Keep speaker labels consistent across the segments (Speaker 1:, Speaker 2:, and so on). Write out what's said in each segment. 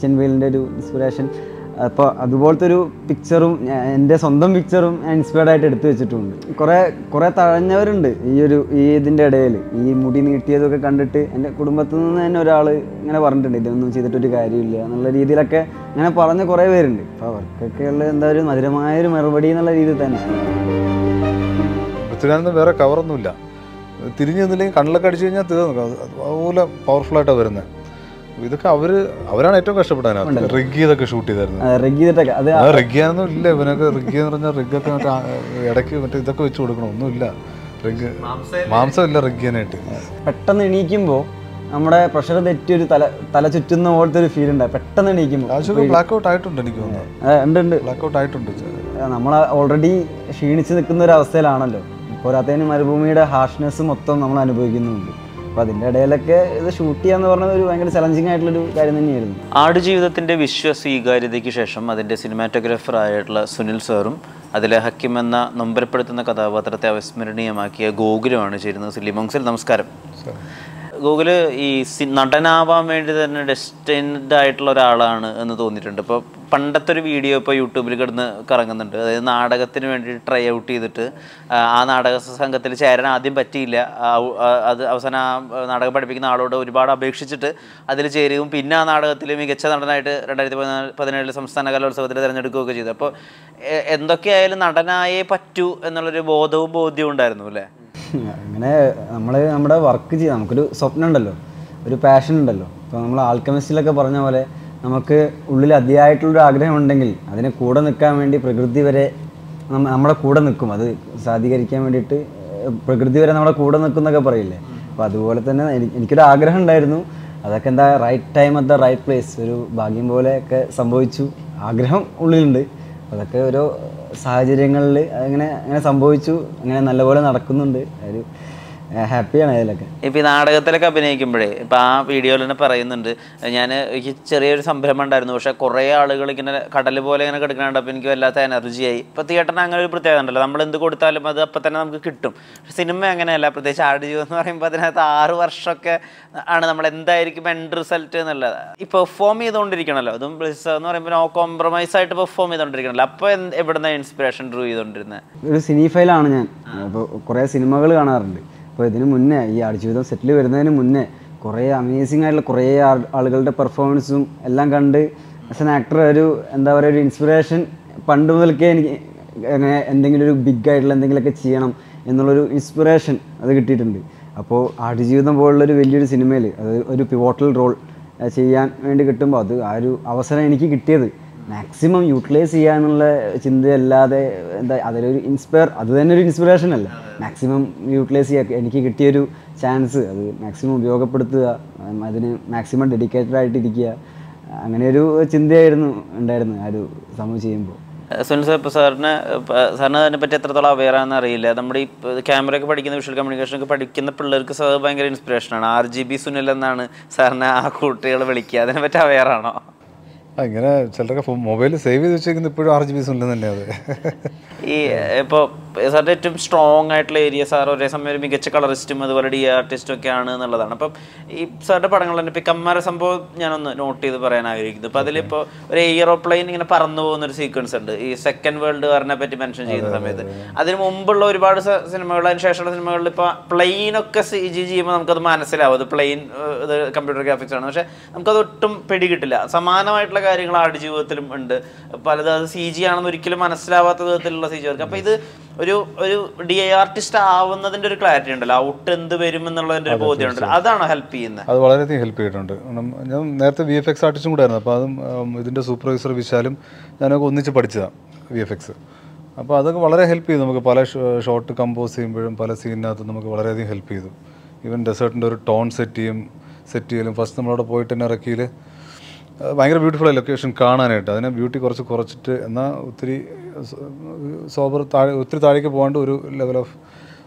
Speaker 1: Christian ബെയിലിൻ്റെ ഒരു inspiration അപ്പോൾ അതുപോലത്തെ ഒരു പിക്ചറും എൻ്റെ സ്വന്തം പിക്ചറും ഞാൻ ഇൻസ്പയർഡ് ആയിട്ട് എടുത്തു വെച്ചിട്ടുണ്ട് കുറേ കുറേ തഴഞ്ഞവരുണ്ട് ഈ ഒരു ഈ ഇതിൻ്റെ ഇടയിൽ ഈ മുടി നീട്ടിയതൊക്കെ കണ്ടിട്ട് എൻ്റെ കുടുംബത്തിൽ നിന്ന് തന്നെ ഒരാൾ ഇങ്ങനെ പറഞ്ഞിട്ടുണ്ട് ഇതൊന്നും ചെയ്തിട്ടൊരു കാര്യമില്ല എന്നുള്ള രീതിയിലൊക്കെ അങ്ങനെ പറഞ്ഞ കുറേ പേരുണ്ട് അപ്പോൾ അവർക്കൊക്കെ ഉള്ള എന്താ ഒരു മധുരമായൊരു മറുപടി എന്നുള്ള രീതിയിൽ തന്നെ
Speaker 2: പൃഥ്വിരാജിന് വേറെ കവറൊന്നുമില്ല തിരിഞ്ഞു നിന്നില്ലെങ്കിൽ കണ്ണിലൊക്കെ അടിച്ചു കഴിഞ്ഞാൽ തീർന്നു അത് അതുപോലെ പവർഫുൾ ആയിട്ടാണ് വരുന്നത് ഇതൊക്കെ അവര് അവരാണ് ഏറ്റവും കഷ്ടപ്പെട്ടതിനകത്ത് റിഗ് ചെയ്തൊക്കെ ഷൂട്ട് ചെയ്തായിരുന്നു
Speaker 1: റെഗ് ചെയ്തിട്ടൊക്കെ അത്
Speaker 2: അത് റിഗ്ഗിയാനൊന്നും ഇല്ല ഇവനൊക്കെ റിഗ് എന്ന് പറഞ്ഞാൽ റിഗൊക്കെ മറ്റേ ആ, ഇടയ്ക്ക് മറ്റേ ഇതൊക്കെ വെച്ച് കൊടുക്കണം ഒന്നുമില്ല റിഗ് മാംസം ഇല്ല റിഗ്ഗിയാനായിട്ട്
Speaker 1: പെട്ടെന്ന് എണീക്കുമ്പോൾ നമ്മുടെ പ്രഷർ തെറ്റി ഒരു തല തല ചുറ്റുന്ന പോലത്തെ ഒരു ഫീൽ ഉണ്ടായി പെട്ടെന്ന് എണീക്കുമ്പോൾ
Speaker 2: ആശുപത്രി ബ്ലാക്ക് ഔട്ട് ആയിട്ടുണ്ട് എനിക്ക് തോന്നുന്നു
Speaker 1: ഉണ്ട് ഉണ്ട്
Speaker 2: ബ്ലാക്ക് ഔട്ട് ആയിട്ടുണ്ട്
Speaker 1: നമ്മൾ ഓൾറെഡി ക്ഷീണിച്ച് നിൽക്കുന്ന ഒരു അവസ്ഥയിലാണല്ലോ പോരാത്തതിന് മരുഭൂമിയുടെ ഹാർഷ്നെസ് മൊത്തം നമ്മൾ അനുഭവിക്കുന്നുണ്ട് അപ്പോൾ അതിൻ്റെ ഇടയിലൊക്കെ ഇത് ഷൂട്ട് ചെയ്യാന്ന് പറഞ്ഞത് ഒരു ഭയങ്കര ചലഞ്ചിങ് ആയിട്ടുള്ളൊരു കാര്യം തന്നെയായിരുന്നു
Speaker 3: ആടുജീവിതത്തിൻ്റെ വിശ്വസ്വീകാര്യതയ്ക്ക് ശേഷം അതിൻ്റെ സിനിമാറ്റോഗ്രാഫർ ആയിട്ടുള്ള സുനിൽ സാറും അതിലെ ഹക്കിം എന്ന നൊമ്പരപ്പെടുത്തുന്ന കഥാപാത്രത്തെ അവിസ്മരണീയമാക്കിയ ഗോകുലമാണ് ചേരുന്നത് സില്ലിമോങ്സിൽ നമസ്കാരം ഗൂഗിള് ഈ സി നടനാവാൻ വേണ്ടി തന്നെ ഡെസ്റ്റിൻഡ് ആയിട്ടുള്ള ഒരാളാണ് എന്ന് തോന്നിയിട്ടുണ്ട് ഇപ്പോൾ പണ്ടത്തെ ഒരു വീഡിയോ ഇപ്പോൾ യൂട്യൂബിൽ കിടന്ന് കറങ്ങുന്നുണ്ട് അതായത് നാടകത്തിന് വേണ്ടി ട്രൈ ഔട്ട് ചെയ്തിട്ട് ആ, ആ നാടക സംഘത്തിൽ ചേരാൻ ആദ്യം പറ്റിയില്ല ആ, ആ, അത് അവസാനം ആ നാടകം പഠിപ്പിക്കുന്ന ആളോട് ഒരുപാട് അപേക്ഷിച്ചിട്ട് അതിൽ ചേരുകയും പിന്നെ ആ നാടകത്തിൽ മികച്ച നടനായിട്ട് രണ്ടായിരത്തി പതിനാല് പതിനേഴിൽ സംസ്ഥാന കലോത്സവത്തിൽ തിരഞ്ഞെടുക്കുകയൊക്കെ ചെയ്തു അപ്പോൾ എ- എന്തൊക്കെയായാലും നടനായേ പറ്റൂ എന്നുള്ളൊരു ബോധവും ബോധ്യവും ഉണ്ടായിരുന്നു അല്ലേ
Speaker 1: അങ്ങനെ നമ്മൾ നമ്മുടെ വർക്ക് ചെയ്യാം നമുക്കൊരു സ്വപ്നം ഉണ്ടല്ലോ ഒരു പാഷൻ ഉണ്ടല്ലോ ഇപ്പോൾ നമ്മൾ ആൽക്കമിസ്റ്റിലൊക്കെ പറഞ്ഞ പോലെ നമുക്ക് ഉള്ളിൽ അതിയായിട്ടുള്ളൊരു ആഗ്രഹം ഉണ്ടെങ്കിൽ അതിനെ കൂടെ നിൽക്കാൻ വേണ്ടി പ്രകൃതി വരെ നമ്മ- നമ്മുടെ കൂടെ നിൽക്കും അത് സാധീകരിക്കാൻ വേണ്ടിയിട്ട് ഏഹ്, പ്രകൃതി വരെ നമ്മുടെ കൂടെ നിൽക്കുന്നൊക്കെ പറയില്ലേ അപ്പോൾ അതുപോലെ തന്നെ എനിക്ക് എനിക്കൊരു ആഗ്രഹം ഉണ്ടായിരുന്നു അതൊക്കെ എന്താ right time at the right place ഒരു ഭാഗ്യം പോലെയൊക്കെ സംഭവിച്ചു ആഗ്രഹം ഉള്ളിലുണ്ട് അതൊക്കെ ഓരോ സാഹചര്യങ്ങളിൽ അങ്ങനെ അങ്ങനെ സംഭവിച്ചു അങ്ങനെ നല്ലപോലെ നടക്കുന്നുണ്ട് ഒരു ഹാപ്പിയാണ് അതിലൊക്കെ
Speaker 3: ഇപ്പം ഈ നാടകത്തിലൊക്കെ അഭിനയിക്കുമ്പോഴേ ഇപ്പം ആ വീഡിയോയിൽ തന്നെ പറയുന്നുണ്ട് ഞാൻ എനിക്ക് ചെറിയൊരു സംരംഭം ഉണ്ടായിരുന്നു പക്ഷേ കുറേ ആളുകൾ ഇങ്ങനെ കടൽ പോലെ ഇങ്ങനെ കിടക്കണുണ്ട് അപ്പോൾ എനിക്ക് വല്ലാത്ത എനർജിയായി ഇപ്പോൾ തിയേറ്ററിന് അങ്ങനെ ഒരു പ്രത്യേകത ഉണ്ടല്ലോ നമ്മൾ എന്ത് കൊടുത്താലും അത് അപ്പം തന്നെ നമുക്ക് കിട്ടും പക്ഷേ സിനിമ അങ്ങനെയല്ല പ്രത്യേകിച്ച് ആടുജീവം എന്ന് പറയുമ്പോൾ അതിനകത്ത് ആറ് വർഷമൊക്കെ ആണ് നമ്മൾ എന്തായിരിക്കും എൻഡ് റിസൾട്ട് എന്നുള്ളത് ഈ പെർഫോം ചെയ്തുകൊണ്ടിരിക്കണമല്ലോ അതും ബ്ലിസ് എന്ന് പറയുമ്പോൾ നോ കോംപ്രമൈസ് ആയിട്ട് പെർഫോം ചെയ്തുകൊണ്ടിരിക്കണല്ലോ അപ്പോൾ എന്ത് എവിടുന്ന ഇൻസ്പിറേഷൻ ഡ്രൂ ചെയ്തുകൊണ്ടിരുന്നത്
Speaker 1: ഒരു സിനിഫൈലാണ് ഞാൻ അപ്പോൾ കുറേ സിനിമകൾ കാണാറുണ്ട് അപ്പോൾ ഇതിന് മുന്നേ ഈ ആടുജീവിതം സെറ്റിൽ വരുന്നതിന് മുന്നേ കുറേ അമേസിംഗ് ആയിട്ടുള്ള കുറേ ആൾ- ആളുകളുടെ പെർഫോമൻസും എല്ലാം കണ്ട് ആസ് എൻ ആക്ടർ ഒരു എന്താ പറയുക ഒരു ഇൻസ്പിറേഷൻ പണ്ട് മുതൽക്കേ എനിക്ക് അങ്ങനെ എന്തെങ്കിലും ഒരു ബിഗ് ആയിട്ടുള്ള എന്തെങ്കിലുമൊക്കെ ചെയ്യണം എന്നുള്ളൊരു ഇൻസ്പിറേഷൻ അത് കിട്ടിയിട്ടുണ്ട് അപ്പോൾ ആടുജീവിതം പോലുള്ളൊരു വലിയൊരു സിനിമയിൽ അത് ഒരു പിവോട്ടൽ റോൾ ചെയ്യാൻ വേണ്ടി കിട്ടുമ്പോൾ അത് ആ ഒരു അവസരം എനിക്ക് കിട്ടിയത് മാക്സിമം യൂട്ടിലൈസ് ചെയ്യാനുള്ള ചിന്തയല്ലാതെ എന്താ അതിലൊരു ഇൻസ്പയർ അത് തന്നെ ഒരു ഇൻസ്പിറേഷൻ അല്ല മാക്സിമം യൂട്ടിലൈസ് ചെയ്യുക എനിക്ക് കിട്ടിയൊരു ചാൻസ് അത് മാക്സിമം ഉപയോഗപ്പെടുത്തുക ഉം, അതിന് മാക്സിമം ഡെഡിക്കേറ്റഡ് ആയിട്ടിരിക്കുക അങ്ങനെ ഒരു ചിന്തയായിരുന്നു ഉണ്ടായിരുന്നു ആ ഒരു സംഭവം ചെയ്യുമ്പോൾ
Speaker 3: സുനിൽ സാർ ഇപ്പോൾ സാറിന് ഇപ്പൊ സാറിന് അതിനെപ്പറ്റി എത്രത്തോളം അവെയർ ആണെന്ന് അറിയില്ല നമ്മുടെ ഈ ക്യാമറയൊക്കെ പഠിക്കുന്ന വിഷ്വൽ കമ്മ്യൂണിക്കേഷൻ ഒക്കെ പഠിക്കുന്ന പിള്ളേർക്ക് സാർ ഭയങ്കര ഇൻസ്പിറേഷനാണ് ആർ ജി ബി സുനിൽ എന്നാണ് സാറിനെ ആ കുട്ടികൾ വിളിക്കുക അതിനെപ്പറ്റി അവെയർ ആണോ
Speaker 2: ആ, ഇങ്ങനെ ചിലരൊക്കെ മൊബൈൽ സേവ് ചെയ്ത് വെച്ചേക്കുന്നത് ഇപ്പോഴും ആർ ജി ബി സുനിൽ തന്നെ അത്
Speaker 3: ഈ ഇപ്പോൾ സാറിൻ്റെ ഏറ്റവും സ്ട്രോങ് ആയിട്ടുള്ള ഏരിയ സാർ ഒരേ സമയം ഒരു മികച്ച കളറിസ്റ്റും അതുപോലെ ഡി ആർട്ടിസ്റ്റും ഒക്കെ ആണ് എന്നുള്ളതാണ് അപ്പം ഈ സാറിൻ്റെ പടങ്ങൾ തന്നെ ഇപ്പോൾ കമ്മാര സംഭവം ഞാനൊന്ന് നോട്ട് ചെയ്ത് പറയാൻ ആഗ്രഹിക്കുന്നു അപ്പോൾ അതിലിപ്പോൾ ഒരു എയ്റോപ്ലെയിൻ ഇങ്ങനെ പറന്നു പോകുന്ന ഒരു സീക്വൻസ് ഉണ്ട് ഈ സെക്കൻഡ് വേൾഡ് വാറിനെ പറ്റി മെൻഷൻ ചെയ്യുന്ന സമയത്ത് അതിന് മുമ്പുള്ള ഒരുപാട് സ- സിനിമകൾ അതിന് ശേഷമുള്ള സിനിമകളിൽ ഇപ്പോൾ പ്ലെയിനൊക്കെ സി ജി ചെയ്യുമ്പോൾ നമുക്കത് മനസ്സിലാവും അത് പ്ലെയിൻ ഇത് കമ്പ്യൂട്ടർ ഗ്രാഫിക്സ് ആണ് പക്ഷേ നമുക്കത് ഒട്ടും പിടികിട്ടില്ല സമാനമായിട്ടുള്ള കാര്യങ്ങൾ ആടുജീവിതത്തിലും ഉണ്ട് പലത് അത് സി ജി ആണെന്ന് ഒരിക്കലും മനസ്സിലാവാത്ത വിധത്തിലുള്ള സി ജി വർക്ക് അപ്പോൾ ഇത് ഒരു ഒരു ഡി ഐ ആർട്ടിസ്റ്റ് ആവുന്നതിന്റെ ഒരു ക്ലാരിറ്റി ഉണ്ടല്ലോ ഔട്ട് എന്ത് വരും എന്നുള്ളതിന്റെ ഒരു ബോധ്യം ഉണ്ടല്ലോ അതാണോ ഹെൽപ്പ് ചെയ്യുന്നത്
Speaker 2: അത് വളരെയധികം ഹെൽപ്പ് ചെയ്തിട്ടുണ്ട് കാരണം ഞാൻ നേരത്തെ വി എഫ് എക്സ് ആർട്ടിസ്റ്റും കൂടെ ആയിരുന്നു അപ്പോൾ അതും ഉം, ഇതിൻ്റെ സൂപ്പർവൈസർ വിശാലും ഞാനൊക്കെ ഒന്നിച്ച് പഠിച്ചതാണ് വി എഫ് എക്സ് അപ്പോൾ അതൊക്കെ വളരെ ഹെൽപ്പ് ചെയ്തു നമുക്ക് പല ഷോട്ട് കമ്പോസ് ചെയ്യുമ്പോഴും പല സീനിനകത്തും നമുക്ക് വളരെയധികം ഹെൽപ്പ് ചെയ്തു ഈവൻ ഡെസേർട്ടിൻ്റെ ഒരു ടോൺ സെറ്റ് ചെയ്യും സെറ്റ് ചെയ്യലും ഫസ്റ്റ് നമ്മളവിടെ പോയിട്ട് തന്നെ ഇറക്കിയിൽ ഭയങ്കര ബ്യൂട്ടിഫുൾ ലൊക്കേഷൻ കാണാനായിട്ട് അതിനെ ബ്യൂട്ടി കുറച്ച് കുറച്ചിട്ട് എന്നാൽ ഒത്തിരി സോബർ താഴെ ഒത്തിരി താഴേക്ക് പോകാണ്ട് ഒരു ലെവൽ ഓഫ്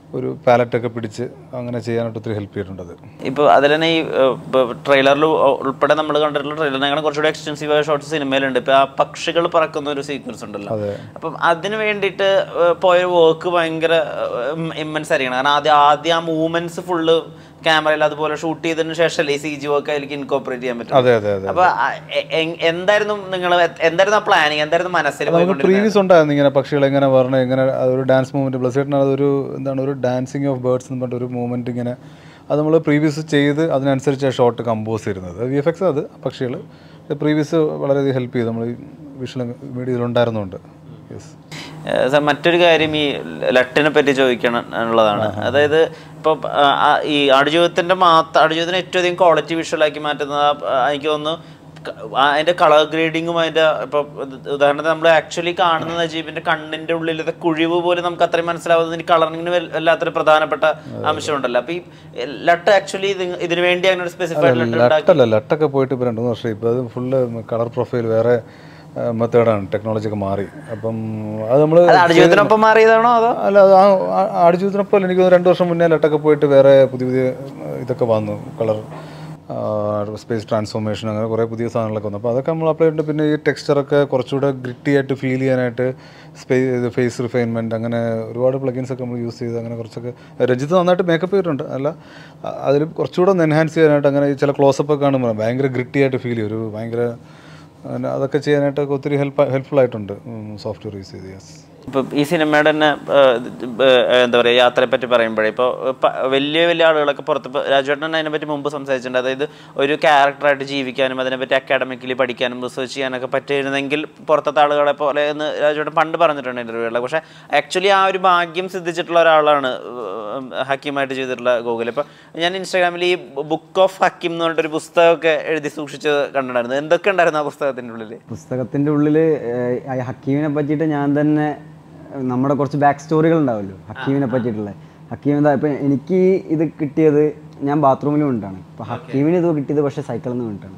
Speaker 2: ഒരു പാലറ്റൊക്കെ പിടിച്ച് അങ്ങനെ ചെയ്യാനായിട്ട് ഒത്തിരി ഹെൽപ്പ് ചെയ്തിട്ടുണ്ട് അത്
Speaker 3: ഇപ്പോൾ അതിൽ തന്നെ ഈ ട്രെയിലറിൽ ഉൾപ്പെടെ നമ്മൾ കണ്ടിട്ടുള്ള ട്രെയിലറിനേക്കാൾ കുറച്ചുകൂടി എക്സ്റ്റൻസീവ് ആയ ഷോർട്സ് സിനിമയിലുണ്ട് ഇപ്പോൾ ആ പക്ഷികൾ പറക്കുന്ന ഒരു സീക്വൻസ് ഉണ്ടല്ലോ അപ്പം അതിന് വേണ്ടിയിട്ട് ഏഹ്, പോയ വർക്ക് ഭയങ്കര ഇമ്മൻസ് ആയിരിക്കണം കാരണം ആദ്യം ആദ്യം ആ മൂവ്മെന്റ്സ് ഫുള്ള് ക്യാമറയിൽ അതുപോലെ ഷൂട്ട് ചെയ്തതിന് ശേഷം ഈ സി ജി വർക്ക് അതിലേക്ക് ഇൻകോപ്പറേറ്റ് ചെയ്യാൻ പറ്റും
Speaker 2: അതെ അതെ അതെ
Speaker 3: അപ്പൊ ആ, എ- എ- എന്തായിരുന്നു നിങ്ങൾ എന്തായിരുന്നു ആ പ്ലാനിങ് എന്തായിരുന്നു മനസ്സിൽ
Speaker 2: നമുക്ക് പ്രീവിയസ് ഉണ്ടായിരുന്നു ഇങ്ങനെ പക്ഷികൾ എങ്ങനെ പറഞ്ഞു എങ്ങനെ അതൊരു ഡാൻസ് മൂവ്മെന്റ് ബ്ലസേട്ടിന് അതൊരു എന്താണ് ഒരു ഡാൻസിങ് ഓഫ് ബേർഡ്സ് എന്ന് പറഞ്ഞിട്ട് ഒരു മൂവ്മെന്റ് ഇങ്ങനെ അത് നമ്മൾ പ്രീവിയസ് ചെയ്ത് അതിനനുസരിച്ച് ഷോട്ട് കമ്പോസ് ചെയ്യുന്നത് വി എഫ് എക്സ് അത് പക്ഷികൾ പ്രീവിയസ് വളരെയധികം ഹെൽപ്പ് ചെയ്തു നമ്മൾ ഈ വിഷ്വൽ മീഡിയയിൽ ഉണ്ടായിരുന്നുണ്ട് യെസ്
Speaker 3: ഏഹ് സർ, മറ്റൊരു കാര്യം ഈ ലട്ടിനെ പറ്റി ചോദിക്കണം എന്നുള്ളതാണ് അതായത് ഇപ്പോൾ ഈ ആടുജീവിതത്തിന്റെ മാത്രം ആടുജീവിതത്തിന് ഏറ്റവും അധികം ക്വാളിറ്റി വിഷ്വലാക്കി മാറ്റുന്നത് ആ, ആ, എനിക്ക് തോന്നുന്നു ക- ആ, അതിന്റെ കളർ ഗ്രേഡിങ്ങും അതിന്റെ ഇപ്പൊ ഉദ- ഉദാഹരണത്തിന് നമ്മൾ ആക്ച്വലി കാണുന്ന നജീബിന്റെ കണ്ണിന്റെ ഉള്ളിലത്തെ കുഴിവ് പോലും നമുക്ക് അത്രയും മനസ്സിലാവുന്നതിന് കളറിങ്ങിന് വല്ലാത്തൊരു പ്രധാനപ്പെട്ട അംശമുണ്ടല്ലോ അപ്പൊ ഈ ലട്ട് ആക്ച്വലി ഇതിനു വേണ്ടി അങ്ങനെ ഒരു സ്പെസിഫൈഡ് ലട്ട് ഉണ്ടാക്കി
Speaker 2: ലട്ടല്ല ലട്ടൊക്കെ പോയിട്ട് ഇപ്പോൾ രണ്ട് മൂന്ന് വർഷം ഇപ്പോൾ അത് ഫുള്ള് കളർ പ്രൊഫൈൽ വേറെ മെത്തേഡാണ് ടെക്നോളജി ഒക്കെ മാറി അപ്പം അത് നമ്മൾ
Speaker 3: അത് ആടുജീവിതത്തിനൊപ്പം മാറിയതാണോ അതോ
Speaker 2: അല്ല അത് ആ ആ- ആടുജീവിതത്തിനെ പോലെ എനിക്ക് തോന്നുന്നു രണ്ട് വർഷം മുന്നേ ലട്ടൊക്കെ പോയിട്ട് വേറെ പുതിയ പുതിയ ആ, ഇതൊക്കെ വന്നു കളർ സ്പേസ് ട്രാൻസ്ഫോർമേഷൻ അങ്ങനെ കുറേ പുതിയ സാധനങ്ങളൊക്കെ വന്നു അപ്പോൾ അതൊക്കെ നമ്മൾ അപ്ലൈ ചെയ്തിട്ട് പിന്നെ ഈ ടെക്സ്ചറൊക്കെ കുറച്ചുകൂടെ ഗ്രിറ്റി ആയിട്ട് ഫീൽ ചെയ്യാനായിട്ട് സ്പേസ് ഫേസ് റിഫൈൻമെൻറ്റ് അങ്ങനെ ഒരുപാട് പ്ലഗിൻസ് ഒക്കെ നമ്മൾ യൂസ് ചെയ്ത് അങ്ങനെ കുറച്ചൊക്കെ രഞ്ജിത്ത് നന്നായിട്ട് മേക്കപ്പ് ചെയ്തിട്ടുണ്ട് അല്ല അതിൽ കുറച്ചുകൂടെ ഒന്ന് എൻഹാൻസ് ചെയ്യാനായിട്ട് അങ്ങനെ ഈ ചില ക്ലോസപ്പ് ഒക്കെ കാണുമ്പോൾ ഭയങ്കര ഗ്രിറ്റി ആയിട്ട് ഫീൽ ചെയ്യും ഒരു ഭയങ്കര അങ്ങനെ അതൊക്കെ ചെയ്യാനായിട്ടൊക്കെ ഒത്തിരി ഹെൽപ്പ് ഹെൽപ്ഫുൾ ആയിട്ടുണ്ട് സോഫ്റ്റ്വെയർ യൂസ് ചെയ്ത് യെസ്
Speaker 3: ഇപ്പൊ ഈ സിനിമയുടെ തന്നെ ആ, ഇത് ആ, എന്താ പറയുക യാത്രയെ പറ്റി പറയുമ്പോഴേ ഇപ്പോൾ വലിയ വലിയ ആളുകളൊക്കെ പുറത്ത് ഇപ്പൊ രാജുവേട്ടൻ അതിനെ പറ്റി മുമ്പ് സംസാരിച്ചിട്ടുണ്ട് അതായത് ഒരു ക്യാരക്ടറായിട്ട് ജീവിക്കാനും അതിനെപ്പറ്റി അക്കാഡമിക്കലി പഠിക്കാനും റിസർച്ച് ചെയ്യാനൊക്കെ പറ്റിയിരുന്നെങ്കിൽ പുറത്തത്തെ ആളുകളെ പോലെ എന്ന് രാജുവേട്ടൻ പണ്ട് പറഞ്ഞിട്ടുണ്ട് ഇന്റർവ്യൂകളിൽ പക്ഷേ ആക്ച്വലി ആ ഒരു ഭാഗ്യം സിദ്ധിച്ചിട്ടുള്ള ഒരാളാണ് ഉം, ഹക്കീമായിട്ട് ചെയ്തിട്ടുള്ള ഗൂഗിൾ ഇപ്പം ഞാൻ ഇൻസ്റ്റാഗ്രാമിൽ ഈ ബുക്ക് ഓഫ് ഹക്കീം എന്ന് പറഞ്ഞിട്ടൊരു പുസ്തകമൊക്കെ എഴുതി സൂക്ഷിച്ച് കണ്ടിട്ടുണ്ടായിരുന്നു എന്തൊക്കെ ഉണ്ടായിരുന്നു ആ പുസ്തകത്തിൻ്റെ ഉള്ളിൽ
Speaker 1: പുസ്തകത്തിൻ്റെ ഉള്ളിൽ ഹക്കീമിനെ പറ്റിയിട്ട് ഞാൻ തന്നെ ഏഹ്, നമ്മുടെ കുറച്ച് ബാക്ക് സ്റ്റോറികൾ ഉണ്ടാവുമല്ലോ ഹക്കീമിനെ പറ്റിയിട്ടുള്ള ഹക്കീം എന്താ ഇപ്പം എനിക്ക് ഇത് കിട്ടിയത് ഞാൻ ബാത്റൂമിൽ വീണിട്ടാണ് ഇപ്പം ഹക്കീമിന് ഇത് കിട്ടിയത് പക്ഷേ സൈക്കിളിൽ നിന്ന് വീണിട്ടാണ്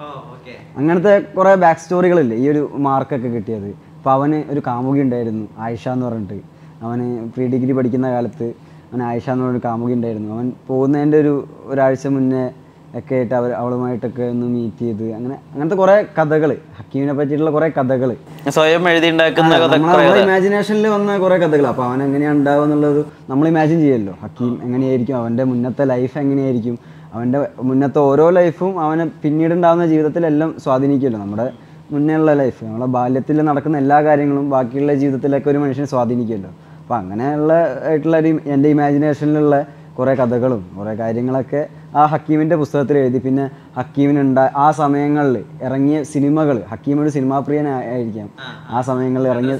Speaker 1: അങ്ങനത്തെ കുറേ ബാക്ക് സ്റ്റോറികളില്ലേ ഈ ഒരു മാർക്കൊക്കെ കിട്ടിയത് അപ്പോൾ അവന് ഒരു കാമുകി ഉണ്ടായിരുന്നു ആയിഷ എന്ന് പറഞ്ഞിട്ട് അവന് പ്രീ ഡിഗ്രി പഠിക്കുന്ന കാലത്ത് അവൻ ആയിഷ എന്ന് പറഞ്ഞൊരു കാമുകി ഉണ്ടായിരുന്നു അവൻ പോകുന്നതിൻ്റെ ഒരു ഒരാഴ്ച മുന്നേ ഒക്കെ ആയിട്ട് അവർ അവളുമായിട്ടൊക്കെ ഒന്ന് മീറ്റ് ചെയ്ത് അങ്ങനെ അങ്ങനത്തെ കുറേ കഥകൾ ഹക്കീമിനെ പറ്റിയിട്ടുള്ള കുറേ കഥകൾ
Speaker 3: സ്വയം എഴുതി ഉണ്ടാക്കുന്ന കഥ
Speaker 1: നമ്മുടെ ഇമാജിനേഷനിൽ വന്ന കുറേ കഥകൾ അപ്പോൾ അവൻ എങ്ങനെയാണ് ഉണ്ടാവുക എന്നുള്ളത് നമ്മൾ ഇമാജിൻ ചെയ്യുമല്ലോ ഹക്കീം എങ്ങനെയായിരിക്കും അവൻ്റെ മുന്നത്തെ ലൈഫ് എങ്ങനെയായിരിക്കും അവൻ്റെ മുന്നത്തെ ഓരോ ലൈഫും അവനെ പിന്നീട് ഉണ്ടാകുന്ന ജീവിതത്തിലെല്ലാം സ്വാധീനിക്കുമല്ലോ നമ്മുടെ മുന്നേ ഉള്ള ലൈഫ് നമ്മളെ ബാല്യത്തിൽ നടക്കുന്ന എല്ലാ കാര്യങ്ങളും ബാക്കിയുള്ള ജീവിതത്തിലൊക്കെ ഒരു മനുഷ്യനെ സ്വാധീനിക്കുമല്ലോ അപ്പോൾ അങ്ങനെയുള്ള ആയിട്ടുള്ള ഒരു എൻ്റെ ഇമാജിനേഷനിലുള്ള കുറേ കഥകളും കുറേ കാര്യങ്ങളൊക്കെ ആ ഹക്കീമിൻ്റെ പുസ്തകത്തിൽ എഴുതി പിന്നെ ഹക്കീമിനുണ്ട ആ സമയങ്ങളിൽ ഇറങ്ങിയ സിനിമകൾ ഹക്കീം ഒരു സിനിമാ പ്രിയനായിരിക്കാം ആ സമയങ്ങളിൽ ഇറങ്ങിയ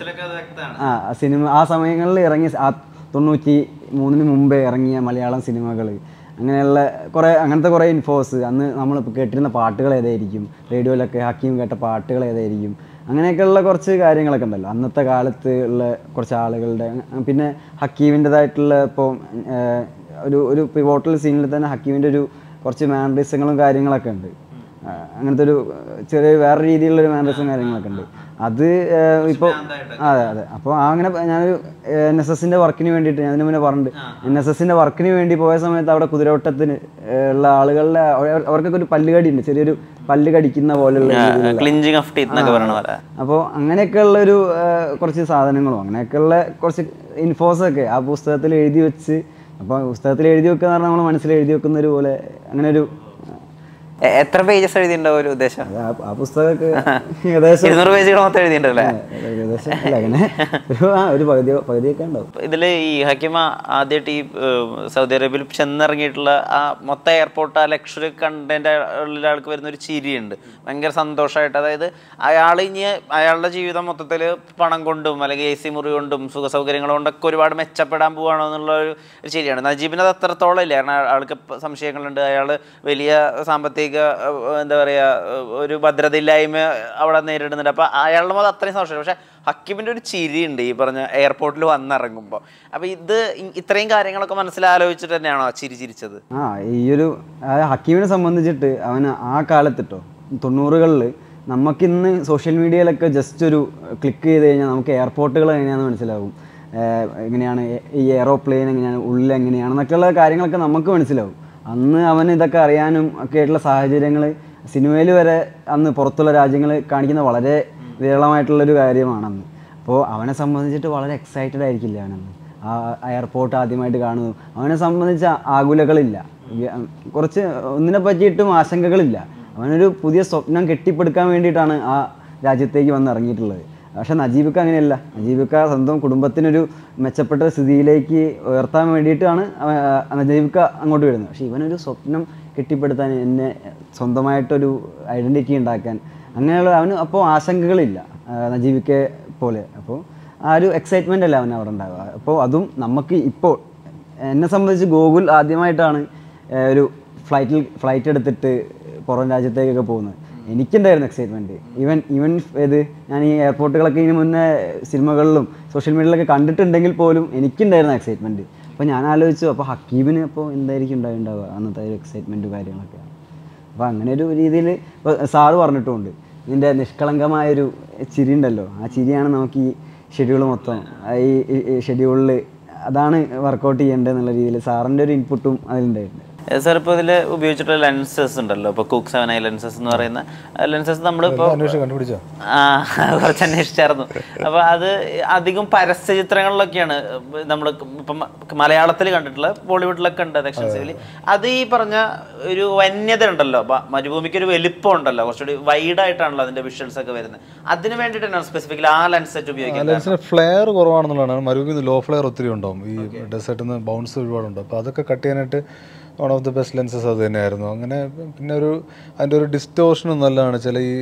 Speaker 1: ആ ആ സിനിമ ആ സമയങ്ങളിൽ ഇറങ്ങിയ ആ തൊണ്ണൂറ്റി മൂന്നിന് മുമ്പേ ഇറങ്ങിയ മലയാളം സിനിമകൾ അങ്ങനെയുള്ള കുറേ അങ്ങനത്തെ കുറേ ഇൻഫോസ് അന്ന് നമ്മൾ കേട്ടിരുന്ന പാട്ടുകൾ ഏതായിരിക്കും റേഡിയോയിലൊക്കെ ഹക്കീം കേട്ട പാട്ടുകൾ ഏതായിരിക്കും അങ്ങനെയൊക്കെയുള്ള കുറച്ച് കാര്യങ്ങളൊക്കെ ഉണ്ടല്ലോ അന്നത്തെ കാലത്ത് ഉള്ള കുറച്ച് ആളുകളുടെ അ- പിന്നെ ഹക്കീമിൻ്റെതായിട്ടുള്ള ഇപ്പോൾ ഒരു ഒരു പിവോട്ടൽ സീനിൽ തന്നെ ഹക്കീമിൻ്റെ ഒരു കുറച്ച് മാനറിസങ്ങളും കാര്യങ്ങളൊക്കെ ഉണ്ട് ആ, അങ്ങനത്തെ ഒരു ചെറിയ വേറെ രീതിയിലുള്ള ഒരു മാനറിസം കാര്യങ്ങളൊക്കെ ഉണ്ട് അത് ഇപ്പോൾ അതെ അതെ അപ്പോൾ അങ്ങനെ ഞാനൊരു എൻ എസ് എസിൻ്റെ വർക്കിന് വേണ്ടിയിട്ട് ഞാൻ അതിന് മുന്നേ പറഞ്ഞിട്ടുണ്ട് എൻ എസ് എസിൻ്റെ വർക്കിന് വേണ്ടി പോയ സമയത്ത് അവിടെ കുതിരവട്ടത്തിന് ഏഹ്, ഉള്ള ആളുകളുടെ അവർ- അവർക്കൊക്കെ ഒരു പല്ല് കടിയുണ്ട് ചെറിയൊരു പല്ല് കടിക്കുന്ന പോലെയുള്ള രീതിയിലുള്ള
Speaker 3: ക്ലിഞ്ചിങ് ഓഫ് ടീത്ത് എന്നൊക്കെ പറയണ പോലെ
Speaker 1: അപ്പോൾ അങ്ങനെയൊക്കെയുള്ള ഒരു കുറച്ച് സാധനങ്ങളും അങ്ങനെയൊക്കെയുള്ള കുറച്ച് ഇൻഫോസൊക്കെ ആ പുസ്തകത്തിൽ എഴുതി വെച്ച് അപ്പോൾ പുസ്തകത്തിൽ എഴുതി വെക്കുക എന്ന് പറഞ്ഞാൽ നമ്മൾ മനസ്സിൽ എഴുതി വെക്കുന്ന ഒരു പോലെ അങ്ങനെ ഒരു
Speaker 3: എ- എത്ര പേജസ് എഴുതിയിട്ടുണ്ടോ ഒരു ഉദ്ദേശം
Speaker 1: അത് ആ- ആ പുസ്തകമൊക്കെ ഏകദേശം
Speaker 3: ഇരുന്നൂറ് പേജുകൾ മൊത്തം എഴുതിയിട്ടുണ്ടല്ലേ
Speaker 1: ഏകദേശം അല്ല അങ്ങനെ ഒരു ആ ഒരു പകുതി പകുതിയൊക്കെ ഉണ്ടാവും
Speaker 3: ഇതിൽ ഈ ഹക്കിമ ആദ്യമായിട്ട് ഈ ഏഹ്, സൗദി അറേബ്യയിൽ ചെന്നിറങ്ങിയിട്ടുള്ള ആ മൊത്തം എയർപോർട്ട് ആ ലക്ഷറി കണ്ടതിൻ്റെ ഉള്ളിൽ ആൾക്ക് വരുന്ന ഒരു ചിരിയുണ്ട് ഭയങ്കര സന്തോഷമായിട്ട് അതായത് അയാൾ ഇനി അയാളുടെ ജീവിതം മൊത്തത്തിൽ പണം കൊണ്ടും അല്ലെങ്കിൽ എ സി മുറി കൊണ്ടും സുഖ സൗകര്യങ്ങൾ കൊണ്ടൊക്കെ ഒരുപാട് മെച്ചപ്പെടാൻ പോവാണോ എന്നുള്ള ഒരു ഒരു ചിരിയാണ് നജീബിന് അത് അത്രത്തോളം ഇല്ല കാരണം ആൾക്ക് ഇപ്പം സംശയങ്ങളുണ്ട് അയാൾ വലിയ സാമ്പത്തിക ഏഹ്, എന്താ പറയുക ഒരു ഭദ്രതയില്ലായ്മ അവിടെ നേരിടുന്നുണ്ട് അപ്പം അയാളുടെ മുതൽ അത്രയും സന്തോഷം പക്ഷേ ഹക്കിമിൻ്റെ ഒരു ചിരിയുണ്ട് ഈ പറഞ്ഞ എയർപോർട്ടിൽ വന്നിറങ്ങുമ്പോൾ അപ്പോൾ ഇത് ഇ- ഇത്രയും കാര്യങ്ങളൊക്കെ മനസ്സിലാലോചിച്ചിട്ട് തന്നെയാണോ ആ ചിരി ചിരിച്ചത്
Speaker 1: ആ ഈ ഒരു ആ ഹക്കീമിനെ സംബന്ധിച്ചിട്ട് അവന് ആ കാലത്തിട്ടോ തൊണ്ണൂറുകളിൽ നമുക്കിന്ന് സോഷ്യൽ മീഡിയയിലൊക്കെ ജസ്റ്റ് ഒരു ക്ലിക്ക് ചെയ്ത് കഴിഞ്ഞാൽ നമുക്ക് എയർപോർട്ടുകൾ എങ്ങനെയാണെന്ന് മനസ്സിലാവും ഏഹ് എങ്ങനെയാണ് ഈ എയറോപ്ലെയിൻ എങ്ങനെയാണ് ഉള്ളിൽ എങ്ങനെയാണെന്നൊക്കെയുള്ള കാര്യങ്ങളൊക്കെ നമുക്ക് മനസ്സിലാവും അന്ന് അവന് ഇതൊക്കെ അറിയാനും ഒക്കെ ആയിട്ടുള്ള സാഹചര്യങ്ങൾ സിനിമയിൽ വരെ അന്ന് പുറത്തുള്ള രാജ്യങ്ങൾ കാണിക്കുന്ന വളരെ വിരളമായിട്ടുള്ളൊരു കാര്യമാണ് അന്ന് അപ്പോൾ അവനെ സംബന്ധിച്ചിട്ട് വളരെ എക്സൈറ്റഡ് ആയിരിക്കില്ല അവനന്ന് ആ എയർപോർട്ട് ആദ്യമായിട്ട് കാണുന്നു അവനെ സംബന്ധിച്ച് ആകുലകളില്ല വ്യ- കുറച്ച് ഒന്നിനെ പറ്റിയിട്ടും ആശങ്കകളില്ല അവനൊരു പുതിയ സ്വപ്നം കെട്ടിപ്പടുക്കാൻ വേണ്ടിയിട്ടാണ് ആ രാജ്യത്തേക്ക് വന്ന് ഇറങ്ങിയിട്ടുള്ളത് പക്ഷെ നജീബിക്ക അങ്ങനെയല്ല നജീബിക്ക സ്വന്തം കുടുംബത്തിനൊരു മെച്ചപ്പെട്ട സ്ഥിതിയിലേക്ക് ഉയർത്താൻ വേണ്ടിയിട്ടാണ് അവൻ ആ, നജീബിക്ക അങ്ങോട്ട് വരുന്നത് പക്ഷെ ഇവനൊരു സ്വപ്നം കെട്ടിപ്പടുത്താൻ എന്നെ സ്വന്തമായിട്ടൊരു ഐഡൻറ്റിറ്റി ഉണ്ടാക്കാൻ അങ്ങനെയുള്ള അവന് അപ്പോൾ ആശങ്കകളില്ല ആ, നജീബിക്കെ പോലെ അപ്പോൾ ആ ഒരു എക്സൈറ്റ്മെൻ്റ് അല്ല അവൻ അവിടെ ഉണ്ടാവുക അപ്പോൾ അതും നമുക്ക് ഇപ്പോൾ എന്നെ സംബന്ധിച്ച് ഗോകുൽ ആദ്യമായിട്ടാണ് ഏഹ്, ഒരു ഫ്ലൈറ്റിൽ ഫ്ലൈറ്റ് എടുത്തിട്ട് പുറം രാജ്യത്തേക്കൊക്കെ പോകുന്നത് എനിക്കുണ്ടായിരുന്നു എക്സൈറ്റ്മെൻറ്റ് ഈവൻ ഈവൻ ഏത് ഞാൻ ഈ എയർപോർട്ടുകളൊക്കെ ഇതിന് മുന്നേ സിനിമകളിലും സോഷ്യൽ മീഡിയയിലൊക്കെ കണ്ടിട്ടുണ്ടെങ്കിൽ പോലും എനിക്കുണ്ടായിരുന്ന എക്സൈറ്റ്മെൻറ്റ് അപ്പോൾ ഞാൻ ആലോചിച്ചു അപ്പോൾ ഹക്കീബിന് അപ്പോൾ എന്തായിരിക്കും ഉണ്ടാവുക അന്നത്തെ ഒരു എക്സൈറ്റ്മെൻറ്റ് കാര്യങ്ങളൊക്കെ അപ്പോൾ അങ്ങനെ ഒരു രീതിയിൽ ഇപ്പോൾ സാറ് പറഞ്ഞിട്ടുമുണ്ട് ഇതിൻ്റെ നിഷ്കളങ്കമായൊരു ചിരി ഉണ്ടല്ലോ ആ ചിരിയാണ് നമുക്ക് ഈ ഷെഡ്യൂൾ മൊത്തം ആ ഈ ഷെഡ്യൂളിൽ അതാണ് വർക്കൗട്ട് ചെയ്യേണ്ടത് എന്നുള്ള രീതിയിൽ സാറിൻ്റെ ഒരു ഇൻപുട്ടും അതിലുണ്ടായിട്ടുണ്ട്
Speaker 3: സാർ ഇപ്പോൾ ഇതിൽ ഉപയോഗിച്ചിട്ടുള്ള ലെൻസസ് ഉണ്ടല്ലോ ഇപ്പോൾ കുക്ക് സെവൻ ഐ ലെൻസസ് എന്ന് പറയുന്ന ലെൻസസ് നമ്മളിപ്പോൾ
Speaker 2: അന്വേഷിച്ച് കണ്ടുപിടിച്ചോ
Speaker 3: ആ കുറച്ച് അന്വേഷിച്ചായിരുന്നു അപ്പോൾ അത് അധികം പരസ്യ ചിത്രങ്ങളിലൊക്കെയാണ് നമ്മൾ ഇപ്പം മലയാളത്തിൽ കണ്ടിട്ടുള്ള ബോളിവുഡിലൊക്കെ ഉണ്ട് എക്സ്റ്റൻസീവ്ലി അത് ഈ പറഞ്ഞ ഒരു വന്യത ഉണ്ടല്ലോ അപ്പൊ മരുഭൂമിക്ക് ഒരു വലിപ്പം ഉണ്ടല്ലോ കുറച്ചുകൂടി വൈഡ് ആയിട്ടാണല്ലോ അതിന്റെ വിഷ്വൽസ് ഒക്കെ വരുന്നത് അതിന് വേണ്ടിയിട്ടാണ് സ്പെസിഫിക്കലി ആ ലെൻസ് സെറ്റ്
Speaker 2: ആ
Speaker 3: ഉപയോഗിക്കുന്നത്
Speaker 2: ലെൻസിന് ഫ്ലെയർ കുറവാണെന്നുള്ളതാണ് മരുഭൂമി ലോ ഫ്ലെയർ ഒത്തിരി ഉണ്ടാവും ഈ ഡെസേർട്ടിൽ നിന്ന് ബൗൺസ് ഒരുപാടുണ്ട് അപ്പോൾ അതൊക്കെ കട്ട് ചെയ്യാനായിട്ട് one of the best lenses അത് തന്നെയായിരുന്നു അങ്ങനെ പിന്നെ ഒരു അതിൻ്റെ ഒരു ഡിസ്റ്റോഷനും നല്ലതാണ് ചില ഈ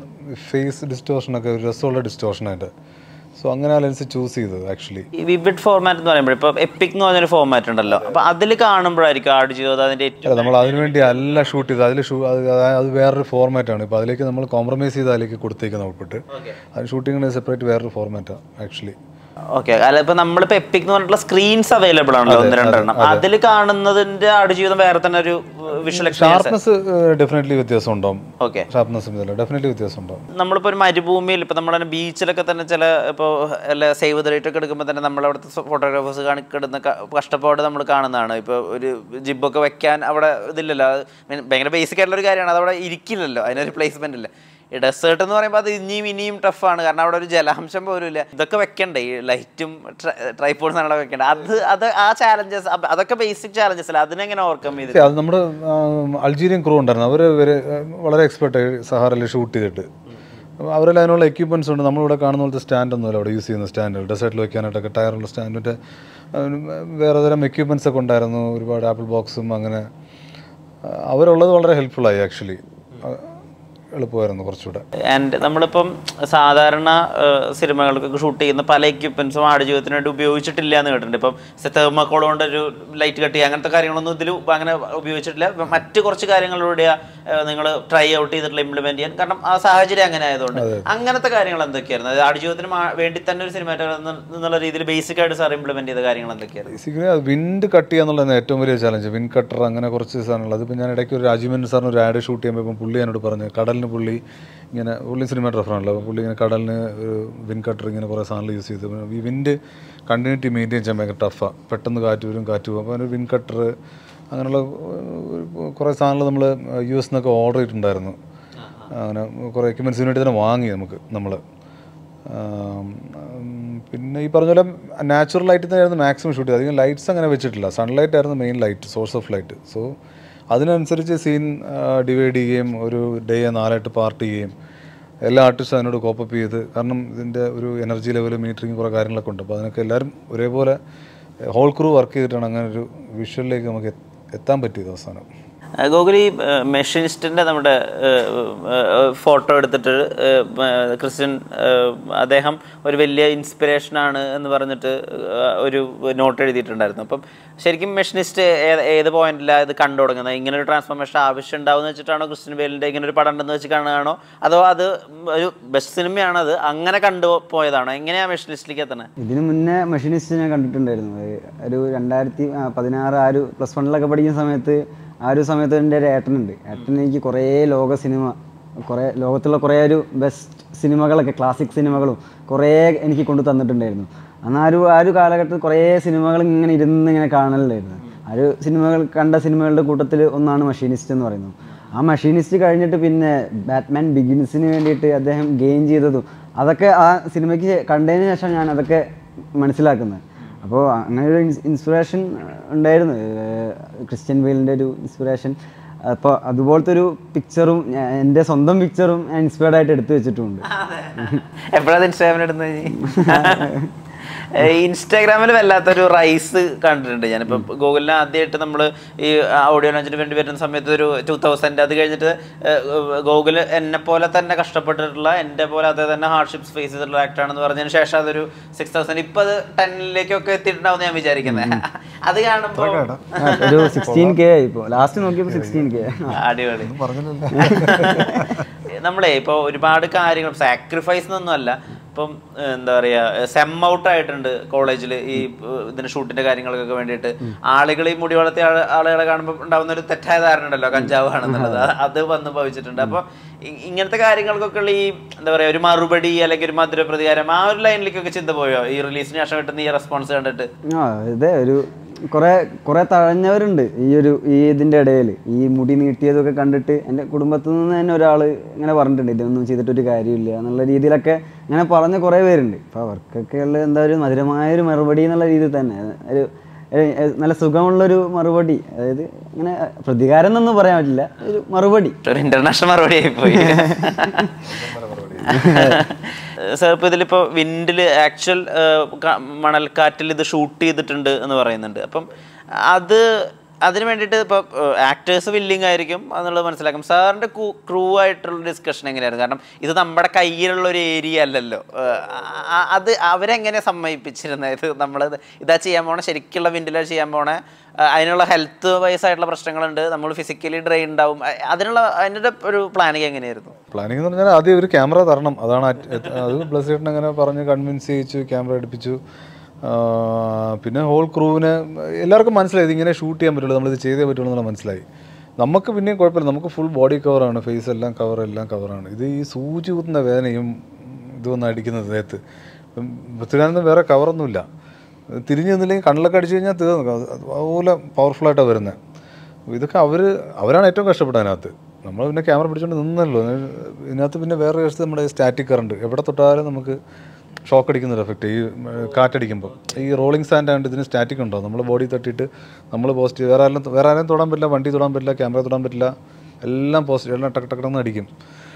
Speaker 2: ഫേസ് ഡിസ്റ്റോഷനൊക്കെ ഒരു രസമുള്ള ഡിസ്റ്റോഷൻ അതിൻ്റെ സോ അങ്ങനെ ആ ലെൻസ് ചൂസ് ചെയ്തത് ആക്ച്വലി
Speaker 3: ഈ വിവിഡ് ഫോർമാറ്റ് എന്ന് പറയുമ്പോൾ ഇപ്പോൾ എപ്പിക് എന്ന് പറഞ്ഞൊരു ഫോർമാറ്റ് ഉണ്ടല്ലോ അപ്പൊ അതിൽ കാണുമ്പോഴായിരിക്കും ആട് ജീവിതം അതിന്റെ ഏറ്റവും
Speaker 2: അല്ല നമ്മൾ അതിനുവേണ്ടി അല്ല ഷൂട്ട് ചെയ്തത് അതിൽ ഷൂ അത് അത് അത് വേറൊരു ഫോർമാറ്റാണ് ഇപ്പോൾ അതിലേക്ക് നമ്മൾ കോംപ്രമൈസ് ചെയ്ത് അതിലേക്ക് കൊടുത്തേക്കുന്നത് ഔട്ട്പുട്ട് അത് ഷൂട്ടിങ്ങിന് സെപ്പറേറ്റ് വേറൊരു ഫോർമാറ്റാണ് ആക്ച്വലി
Speaker 3: ഓക്കെ അല്ല ഇപ്പൊ നമ്മളിപ്പോ എപ്പിക് എന്ന് പറഞ്ഞിട്ടുള്ള സ്ക്രീൻസ് അവൈലബിൾ ആണല്ലോ ഒന്ന് രണ്ടെണ്ണം അതിൽ കാണുന്നതിന്റെ ആടുജീവിതം വേറെ തന്നെ ഒരു വിഷ്വൽ എക്സ്പീരിയൻസ്
Speaker 2: ഷാർപ്നെസ് ഡെഫിനറ്റ്ലി വ്യത്യാസം ഉണ്ടാവും
Speaker 3: ഓക്കെ
Speaker 2: ഷാർപ്നെസ് ഡെഫിനറ്റ്ലി വ്യത്യാസം ഉണ്ടാവും
Speaker 3: നമ്മളിപ്പോൾ ഒരു മരുഭൂമിയിൽ ഇപ്പോൾ നമ്മുടെ ബീച്ചിലൊക്കെ തന്നെ ചില ഇപ്പോൾ അല്ല സേവ് ദ റേറ്റ് ഒക്കെ എടുക്കുമ്പോൾ തന്നെ നമ്മളവിടുത്തെ ഫോട്ടോഗ്രാഫേഴ്സ് കാണിക്കിടുന്ന ക- കഷ്ടപ്പാട് നമ്മൾ കാണുന്നതാണ് ഇപ്പോൾ ഒരു ജിബൊക്കെ വെക്കാൻ അവിടെ ഇതില്ലല്ലോ അത് മീൻ ഭയങ്കര ബേസിക് ആയിട്ടുള്ള ഒരു കാര്യമാണ് അതവിടെ ഇരിക്കില്ലല്ലോ അതിനൊരു പ്ലേസ്മെന്റ് ഇല്ല ഈ ഡെസേർട്ട് എന്ന് പറയുമ്പോൾ അത് ഇനിയും ഇനിയും ടഫാണ് കാരണം അവിടെ ഒരു ജലാംശം പോലും ഇല്ല ഇതൊക്കെ വെക്കണ്ടേ ഈ ലൈറ്റും ട്രൈപ്പോഡ്സ് അവിടെ വെക്കണ്ടേ അത് അത് ആ ചാലഞ്ചസ് അതൊക്കെ ബേസിക് ചാലഞ്ചസ് അല്ല അതിനെങ്ങനെ ഓവർകം ചെയ്ത്
Speaker 2: See, അത് നമ്മുടെ അൾജീരിയൻ ക്രൂ ഉണ്ടായിരുന്നു അവർ വളരെ എക്സ്പെർട്ട് സഹാറയിൽ ഷൂട്ട് ചെയ്തിട്ട് അപ്പോൾ അവരെല്ലാം അതിനുള്ള എക്യുപ്മെൻറ്റ്സ് ഉണ്ട് നമ്മളിവിടെ കാണുന്ന പോലത്തെ സ്റ്റാൻഡ് ഒന്നുമില്ല അവിടെ യൂസ് ചെയ്യുന്ന സ്റ്റാൻഡ് ഡെസേർട്ടിൽ വെക്കാനായിട്ടൊക്കെ ടയറുള്ള സ്റ്റാൻഡ് മറ്റേ അതിന് വേറെ തരം എക്യുപ്മെൻറ്റ്സ് ഒക്കെ ഉണ്ടായിരുന്നു ഒരുപാട് ആപ്പിൾ ബോക്സും അങ്ങനെ ആ, അവരുള്ളത് വളരെ ഹെൽപ്ഫുള്ളായി ആക്ച്വലി എളുപ്പമായിരുന്നു കുറച്ചുകൂടെ
Speaker 3: ആൻഡ് നമ്മളിപ്പം സാധാരണ സിനിമകൾക്കൊക്കെ ഷൂട്ട് ചെയ്യുന്ന പല എക്യുപ്മെന്റ്സും ആടുജീവിതത്തിന് വേണ്ടി ഉപയോഗിച്ചിട്ടില്ല എന്ന് കേട്ടിട്ടുണ്ട് ഇപ്പം തെർമക്കോൾ കൊണ്ട് ഒരു ലൈറ്റ് കട്ട് ചെയ്യുക അങ്ങനത്തെ കാര്യങ്ങളൊന്നും ഇതിൽ അങ്ങനെ ഉപയോഗിച്ചിട്ടില്ല ഇപ്പം മറ്റ് കുറച്ച് കാര്യങ്ങളിലൂടെ നിങ്ങൾ ട്രൈ ഔട്ട് ചെയ്തിട്ടുള്ള ഇംപ്ലിമെന്റ് ചെയ്യാൻ കാരണം ആ സാഹചര്യം അങ്ങനെ ആയതുകൊണ്ട് അങ്ങനത്തെ കാര്യങ്ങൾ എന്തൊക്കെയായിരുന്നു അത് ആടുജീവിതത്തിന് മാ- വേണ്ടി തന്നെ ഒരു സിനിമ എന്നുള്ള രീതിയിൽ ബേസിക് ആയിട്ട് സാർ ഇംപ്ലിമെന്റ് ചെയ്ത കാര്യങ്ങൾ എന്തൊക്കെയായിരുന്നു
Speaker 2: ബേസിക്കലി അത് വിൻഡ് കട്ട് ചെയ്യുക എന്നുള്ളതാണ് ഏറ്റവും വലിയ ചലഞ്ച് വിൻഡ് കട്ടർ അങ്ങനെ കുറച്ച് സാധനങ്ങൾ അതിപ്പോൾ ഞാൻ ഇടയ്ക്ക് ഒരു രാജീവൻ സാറിന് ഒരു ആഡ് ഷൂട്ട് ചെയ്യുമ്പോൾ ഇപ്പം പുള്ളി എന്നോട് പറഞ്ഞു കടലിന് പുള്ളി ഇങ്ങനെ പുള്ളി സിനിമാറ്റോഗ്രാഫർ ആണല്ലോ അപ്പോൾ പുള്ളി ഇങ്ങനെ കടലിന് ഒരു വിൻഡ് കട്ടർ ഇങ്ങനെ കുറേ സാധനങ്ങൾ യൂസ് ചെയ്ത് ഈ വിൻഡ് കണ്ടിന്യൂറ്റി മെയിൻറ്റെയിൻ ചെയ്യാൻ ഭയങ്കര ടഫാണ് പെട്ടെന്ന് കാറ്റ് വരും കാറ്റ് പോകും അപ്പോൾ ഒരു വിൻഡ് കട്ടർ അങ്ങനെയുള്ള ഒരു കുറേ സാധനങ്ങൾ നമ്മൾ യു എസ് നിന്നൊക്കെ ഓർഡർ ചെയ്തിട്ടുണ്ടായിരുന്നു അങ്ങനെ കുറേ എക്യുപ്മെൻസിന് വേണ്ടി തന്നെ വാങ്ങി നമുക്ക് നമ്മൾ ആം, ഉം, പിന്നെ ഈ പറഞ്ഞ പോലെ നാച്ചുറൽ ലൈറ്റിൽ തന്നെയായിരുന്നു മാക്സിമം ഷൂട്ട് ചെയ്തത് അധികം ലൈറ്റ്സ് അങ്ങനെ വെച്ചിട്ടില്ല സൺലൈറ്റ് ആയിരുന്നു main light source of light so അതിനനുസരിച്ച് സീൻ ഡിവൈഡ് ചെയ്യുകയും ഒരു ഡേയെ നാലായിട്ട് പാർട്ട് ചെയ്യുകയും എല്ലാ ആർട്ടിസ്റ്റും അതിനോട് കോപ്പപ്പ് ചെയ്ത് കാരണം ഇതിൻ്റെ ഒരു എനർജി ലെവൽ മീറ്ററിങ് കുറേ കാര്യങ്ങളൊക്കെ ഉണ്ട് അപ്പോൾ അതിനൊക്കെ എല്ലാവരും ഒരേപോലെ ഹോൾ ക്രൂ വർക്ക് ചെയ്തിട്ടാണ് അങ്ങനെ ഒരു വിഷ്വലിലേക്ക് നമുക്ക് എ- എത്താൻ പറ്റിയത് അവസാനം
Speaker 3: ഗോകുലി മെഷീനിസ്റ്റിൻ്റെ നമ്മുടെ ഫോട്ടോ എടുത്തിട്ട് ഏഹ്, ഏഹ്, ക്രിസ്ത്യൻ ഏഹ്, അദ്ദേഹം ഒരു വലിയ ഇൻസ്പിറേഷനാണ് എന്ന് പറഞ്ഞിട്ട് ഏഹ്, ഒരു നോട്ട് എഴുതിയിട്ടുണ്ടായിരുന്നു അപ്പം ശരിക്കും മെഷീനിസ്റ്റ് ഏത് പോയിന്റിലാണ് ഇത് കണ്ടു തുടങ്ങുന്നത് ഇങ്ങനെ ഒരു ട്രാൻസ്ഫോർമേഷൻ ആവശ്യം ഉണ്ടാവുമെന്ന് വെച്ചിട്ടാണോ ക്രിസ്ത്യൻ ബേലിൻ്റെ ഇങ്ങനെ ഒരു പടം ഉണ്ടെന്ന് വെച്ച് കാണുകയാണോ അതോ അത് ഒരു ബെസ്റ്റ് സിനിമയാണോ അത് അങ്ങനെ കണ്ടു പോയതാണോ എങ്ങനെയാണ് മെഷീനിസ്റ്റിലേക്ക് എത്തണേ
Speaker 1: ഇതിനു മുന്നേ മെഷീനിസ്റ്റ് ഞാൻ കണ്ടിട്ടുണ്ടായിരുന്നു അത് ഒരു രണ്ടായിരത്തി ആ, പതിനാറ് ആ ഒരു പ്ലസ് വണ്ണിലൊക്കെ പഠിക്കുന്ന സമയത്ത് ആ ഒരു സമയത്ത് എൻ്റെ ഒരു ഏട്ടനുണ്ട് ഏട്ടൻ എനിക്ക് കുറേ ലോക സിനിമ കുറേ ലോകത്തുള്ള കുറേ ഒരു ബെസ്റ്റ് സിനിമകളൊക്കെ ക്ലാസിക് സിനിമകളും കുറേ എനിക്ക് കൊണ്ടു തന്നിട്ടുണ്ടായിരുന്നു അന്ന് ആ ഒരു ആ ഒരു കാലഘട്ടത്തിൽ കുറേ സിനിമകൾ ഇങ്ങനെ ഇരുന്ന് ഇങ്ങനെ കാണലുണ്ടായിരുന്നു ആ ഒരു സിനിമകൾ കണ്ട സിനിമകളുടെ കൂട്ടത്തിൽ ഒന്നാണ് മഷീനിസ്റ്റ് എന്ന് പറയുന്നത് ആ മഷീനിസ്റ്റ് കഴിഞ്ഞിട്ട് പിന്നെ ബാറ്റ്മാൻ ബിഗിൻസിന് വേണ്ടിയിട്ട് അദ്ദേഹം ഗെയിൻ ചെയ്തതും അതൊക്കെ ആ സിനിമയ്ക്ക് കണ്ടതിന് ശേഷം ഞാൻ അതൊക്കെ മനസ്സിലാക്കുന്നത് അപ്പോൾ അങ്ങനെ ഒരു ഇൻസ്പിറേഷൻ ഉണ്ടായിരുന്നു ഏഹ് ക്രിസ്ത്യൻ ബെയിലിൻ്റെ ഒരു ഇൻസ്പിറേഷൻ അപ്പോൾ അതുപോലത്തെ ഒരു പിക്ചറും എൻ്റെ സ്വന്തം പിക്ചറും ഞാൻ ഇൻസ്പയർഡ് ആയിട്ട് എടുത്തു വെച്ചിട്ടുണ്ട്
Speaker 3: എപ്പോഴാണ് ഇൻസ്റ്റാഗ്രാമിൽ ഇടുന്നത് ഇൻസ്റ്റാഗ്രാമിൽ വല്ലാത്തൊരു റൈസ് കണ്ടിട്ടുണ്ട് ഞാനിപ്പോൾ ഗൂഗിളിൽ ആദ്യമായിട്ട് നമ്മൾ ഈ ഓഡിയോ ലോഞ്ചിന് വേണ്ടി വരുന്ന സമയത്ത് ഒരു ടൂ തൗസൻഡ് അത് കഴിഞ്ഞിട്ട് ഗൂഗിൾ എന്നെ പോലെ തന്നെ കഷ്ടപ്പെട്ടിട്ടുള്ള എൻ്റെ പോലെ അതേ തന്നെ ഹാർഡ്ഷിപ്സ് ഫേസ് ചെയ്തിട്ടുള്ള ആക്ടറാണെന്ന് പറഞ്ഞതിന് ശേഷം അതൊരു സിക്സ് തൗസൻഡ് ഇപ്പം അത് ടെന്നിലേക്കൊക്കെ എത്തിയിട്ടുണ്ടാവും ഞാൻ വിചാരിക്കുന്നത് അത് കാണുമ്പോൾ
Speaker 1: ഒരു സിക്സ്റ്റീൻ കെ ആയി ഇപ്പോൾ ലാസ്റ്റ് നോക്കിയപ്പോൾ സിക്സ്റ്റീൻ കെ
Speaker 3: അടിപൊളി നമ്മളെ ഇപ്പോൾ ഒരുപാട് കാര്യങ്ങൾ സാക്രിഫൈസ് എന്നൊന്നും അല്ല ഇപ്പം ഏഹ്, എന്താ പറയുക സെം ഔട്ട് ആയിട്ടുണ്ട് കോളേജിൽ ഈ ഏഹ്, ഇതിന് ഷൂട്ടിന്റെ കാര്യങ്ങൾക്കൊക്കെ വേണ്ടിയിട്ട് ആളുകൾ ഈ മുടി വളർത്തിയ ആള്- ആളുകളെ കാണുമ്പോൾ ഉണ്ടാവുന്ന ഒരു തെറ്റായ ധാരണ ഉണ്ടല്ലോ കഞ്ചാവ് ആണെന്നുള്ളത് അത് അത് വന്ന് ഭവിച്ചിട്ടുണ്ട് അപ്പോൾ ഇങ്ങനത്തെ കാര്യങ്ങൾക്കൊക്കെ ഉള്ള ഈ എന്താ പറയുക ഒരു മറുപടി അല്ലെങ്കിൽ ഒരു മധുര പ്രതികാരം ആ ഒരു ലൈനിലേക്കൊക്കെ ചിന്ത പോയോ ഈ റിലീസിന് ശേഷം കിട്ടുന്ന ഈ റെസ്പോൺസ് കണ്ടിട്ട്
Speaker 1: ആ ഇതേ ഒരു കുറെ കുറെ തഴഞ്ഞവരുണ്ട് ഈ ഒരു ഈ ഇതിൻ്റെ ഇടയിൽ ഈ മുടി നീട്ടിയതൊക്കെ കണ്ടിട്ട് എൻ്റെ കുടുംബത്തിൽ നിന്ന് തന്നെ ഒരാൾ ഇങ്ങനെ പറഞ്ഞിട്ടുണ്ട് ഇതൊന്നും ചെയ്തിട്ടൊരു കാര്യമില്ല എന്നുള്ള രീതിയിലൊക്കെ ഇങ്ങനെ പറഞ്ഞ കുറേ പേരുണ്ട് അപ്പോൾ അവർക്കൊക്കെ ഉള്ള എന്താ ഒരു മധുരമായ ഒരു മറുപടി എന്നുള്ള രീതിയിൽ തന്നെ ഒരു ഏ- ഏ- നല്ല സുഖമുള്ളൊരു മറുപടി അതായത് ഇങ്ങനെ പ്രതികാരം എന്നൊന്നും പറയാൻ പറ്റില്ല ഒരു മറുപടി
Speaker 3: ഒരു ഇന്റർനാഷണൽ മറുപടി ആയിപ്പോയി സാർ ഇപ്പോൾ ഇതിലിപ്പോൾ വിൻഡിൽ ആക്ച്വൽ മണൽക്കാറ്റിൽ ഇത് ഷൂട്ട് ചെയ്തിട്ടുണ്ട് എന്ന് പറയുന്നുണ്ട് അപ്പം അത് അതിന് വേണ്ടിയിട്ട് ഇപ്പോൾ ആക്ടേഴ്സ് വില്ലിങ് ആയിരിക്കും എന്നുള്ളത് മനസ്സിലാക്കും സാറിൻ്റെ ക്രൂ ആയിട്ടുള്ള ഡിസ്കഷൻ എങ്ങനെയായിരുന്നു കാരണം ഇത് നമ്മുടെ കയ്യിലുള്ള ഒരു ഏരിയ അല്ലല്ലോ ഏഹ്, ആ- അത് അവരെങ്ങനെ സമ്മതിപ്പിച്ചിരുന്നത് ഇത് നമ്മൾ ഇതാ ചെയ്യാൻ പോണേ ശരിക്കുള്ള വിൻഡിലാ ചെയ്യാൻ പോണേ ഏഹ്, അതിനുള്ള ഹെൽത്ത് വൈസ് ആയിട്ടുള്ള പ്രശ്നങ്ങളുണ്ട് നമ്മൾ ഫിസിക്കലി ഡ്രെയിൻ ഉണ്ടാവും അ- അതിനുള്ള അതിൻ്റെ ഒരു പ്ലാനിങ് എങ്ങനെയായിരുന്നു
Speaker 2: പ്ലാനിങ് എന്ന് പറഞ്ഞാൽ ആദ്യം ഒരു ക്യാമറ തരണം അതാണ് അറ്റ്- എത്ത- അത് പ്ലസ് ചേട്ടൻ അങ്ങനെ പറഞ്ഞ് കൺവിൻസ് ചെയ്യിച്ചു ക്യാമറ എടുപ്പിച്ചു ആ, പിന്നെ ഹോൾ ക്രൂവിന് എല്ലാവർക്കും മനസ്സിലായി ഇതിങ്ങനെ ഷൂട്ട് ചെയ്യാൻ പറ്റുള്ളൂ നമ്മളിത് ചെയ്തേ പറ്റുള്ളൂ എന്നുള്ള മനസ്സിലായി നമുക്ക് പിന്നെയും കുഴപ്പമില്ല നമുക്ക് ഫുൾ ബോഡി കവറാണ് ഫേസ് എല്ലാം കവർ എല്ലാം കവറാണ് ഇത് ഈ സൂചി കുത്തുന്ന വേദനയും ഇതൊന്നും അടിക്കുന്നത് ദേഹത്ത് ഇപ്പം പൃഥ്വിരാജൊന്നും വേറെ കവറൊന്നുമില്ല തിരിഞ്ഞു നിന്നില്ലെങ്കിൽ കണ്ണിലൊക്കെ അടിച്ചു കഴിഞ്ഞാൽ തീർന്നു അത് അതുപോലെ പവർഫുള്ളായിട്ടാണ് വരുന്നത് ഇതൊക്കെ അവർ അവരാണ് ഏറ്റവും കഷ്ടപ്പെട്ടത് അതിനകത്ത് നമ്മൾ പിന്നെ ക്യാമറ പിടിച്ചുകൊണ്ട് നിന്നല്ലോ ഇതിനകത്ത് പിന്നെ വേറെ വശത്ത് നമ്മുടെ സ്റ്റാറ്റിക് കറണ്ട് എവിടെ തൊട്ടാലും നമുക്ക് ഷോക്ക് അടിക്കുന്ന ഒരു എഫക്റ്റ് ഈ ഉം, കാറ്റടിക്കുമ്പോൾ ഈ റോളിംഗ് സ്റ്റാൻഡ് ആയതുകൊണ്ട് ഇതിന് സ്റ്റാറ്റിക് ഉണ്ടോ നമ്മൾ ബോഡി തട്ടിയിട്ട് നമ്മൾ പോസിറ്റീവ് വേറെ ആരും വേറെ ആരും തൊടാൻ പറ്റില്ല വണ്ടി തൊടാൻ പറ്റില്ല ക്യാമറ തൊടാൻ പറ്റില്ല എല്ലാം പോസിറ്റീവ് എല്ലാം ടക്ക് ടക്കടെന്ന് അടിക്കും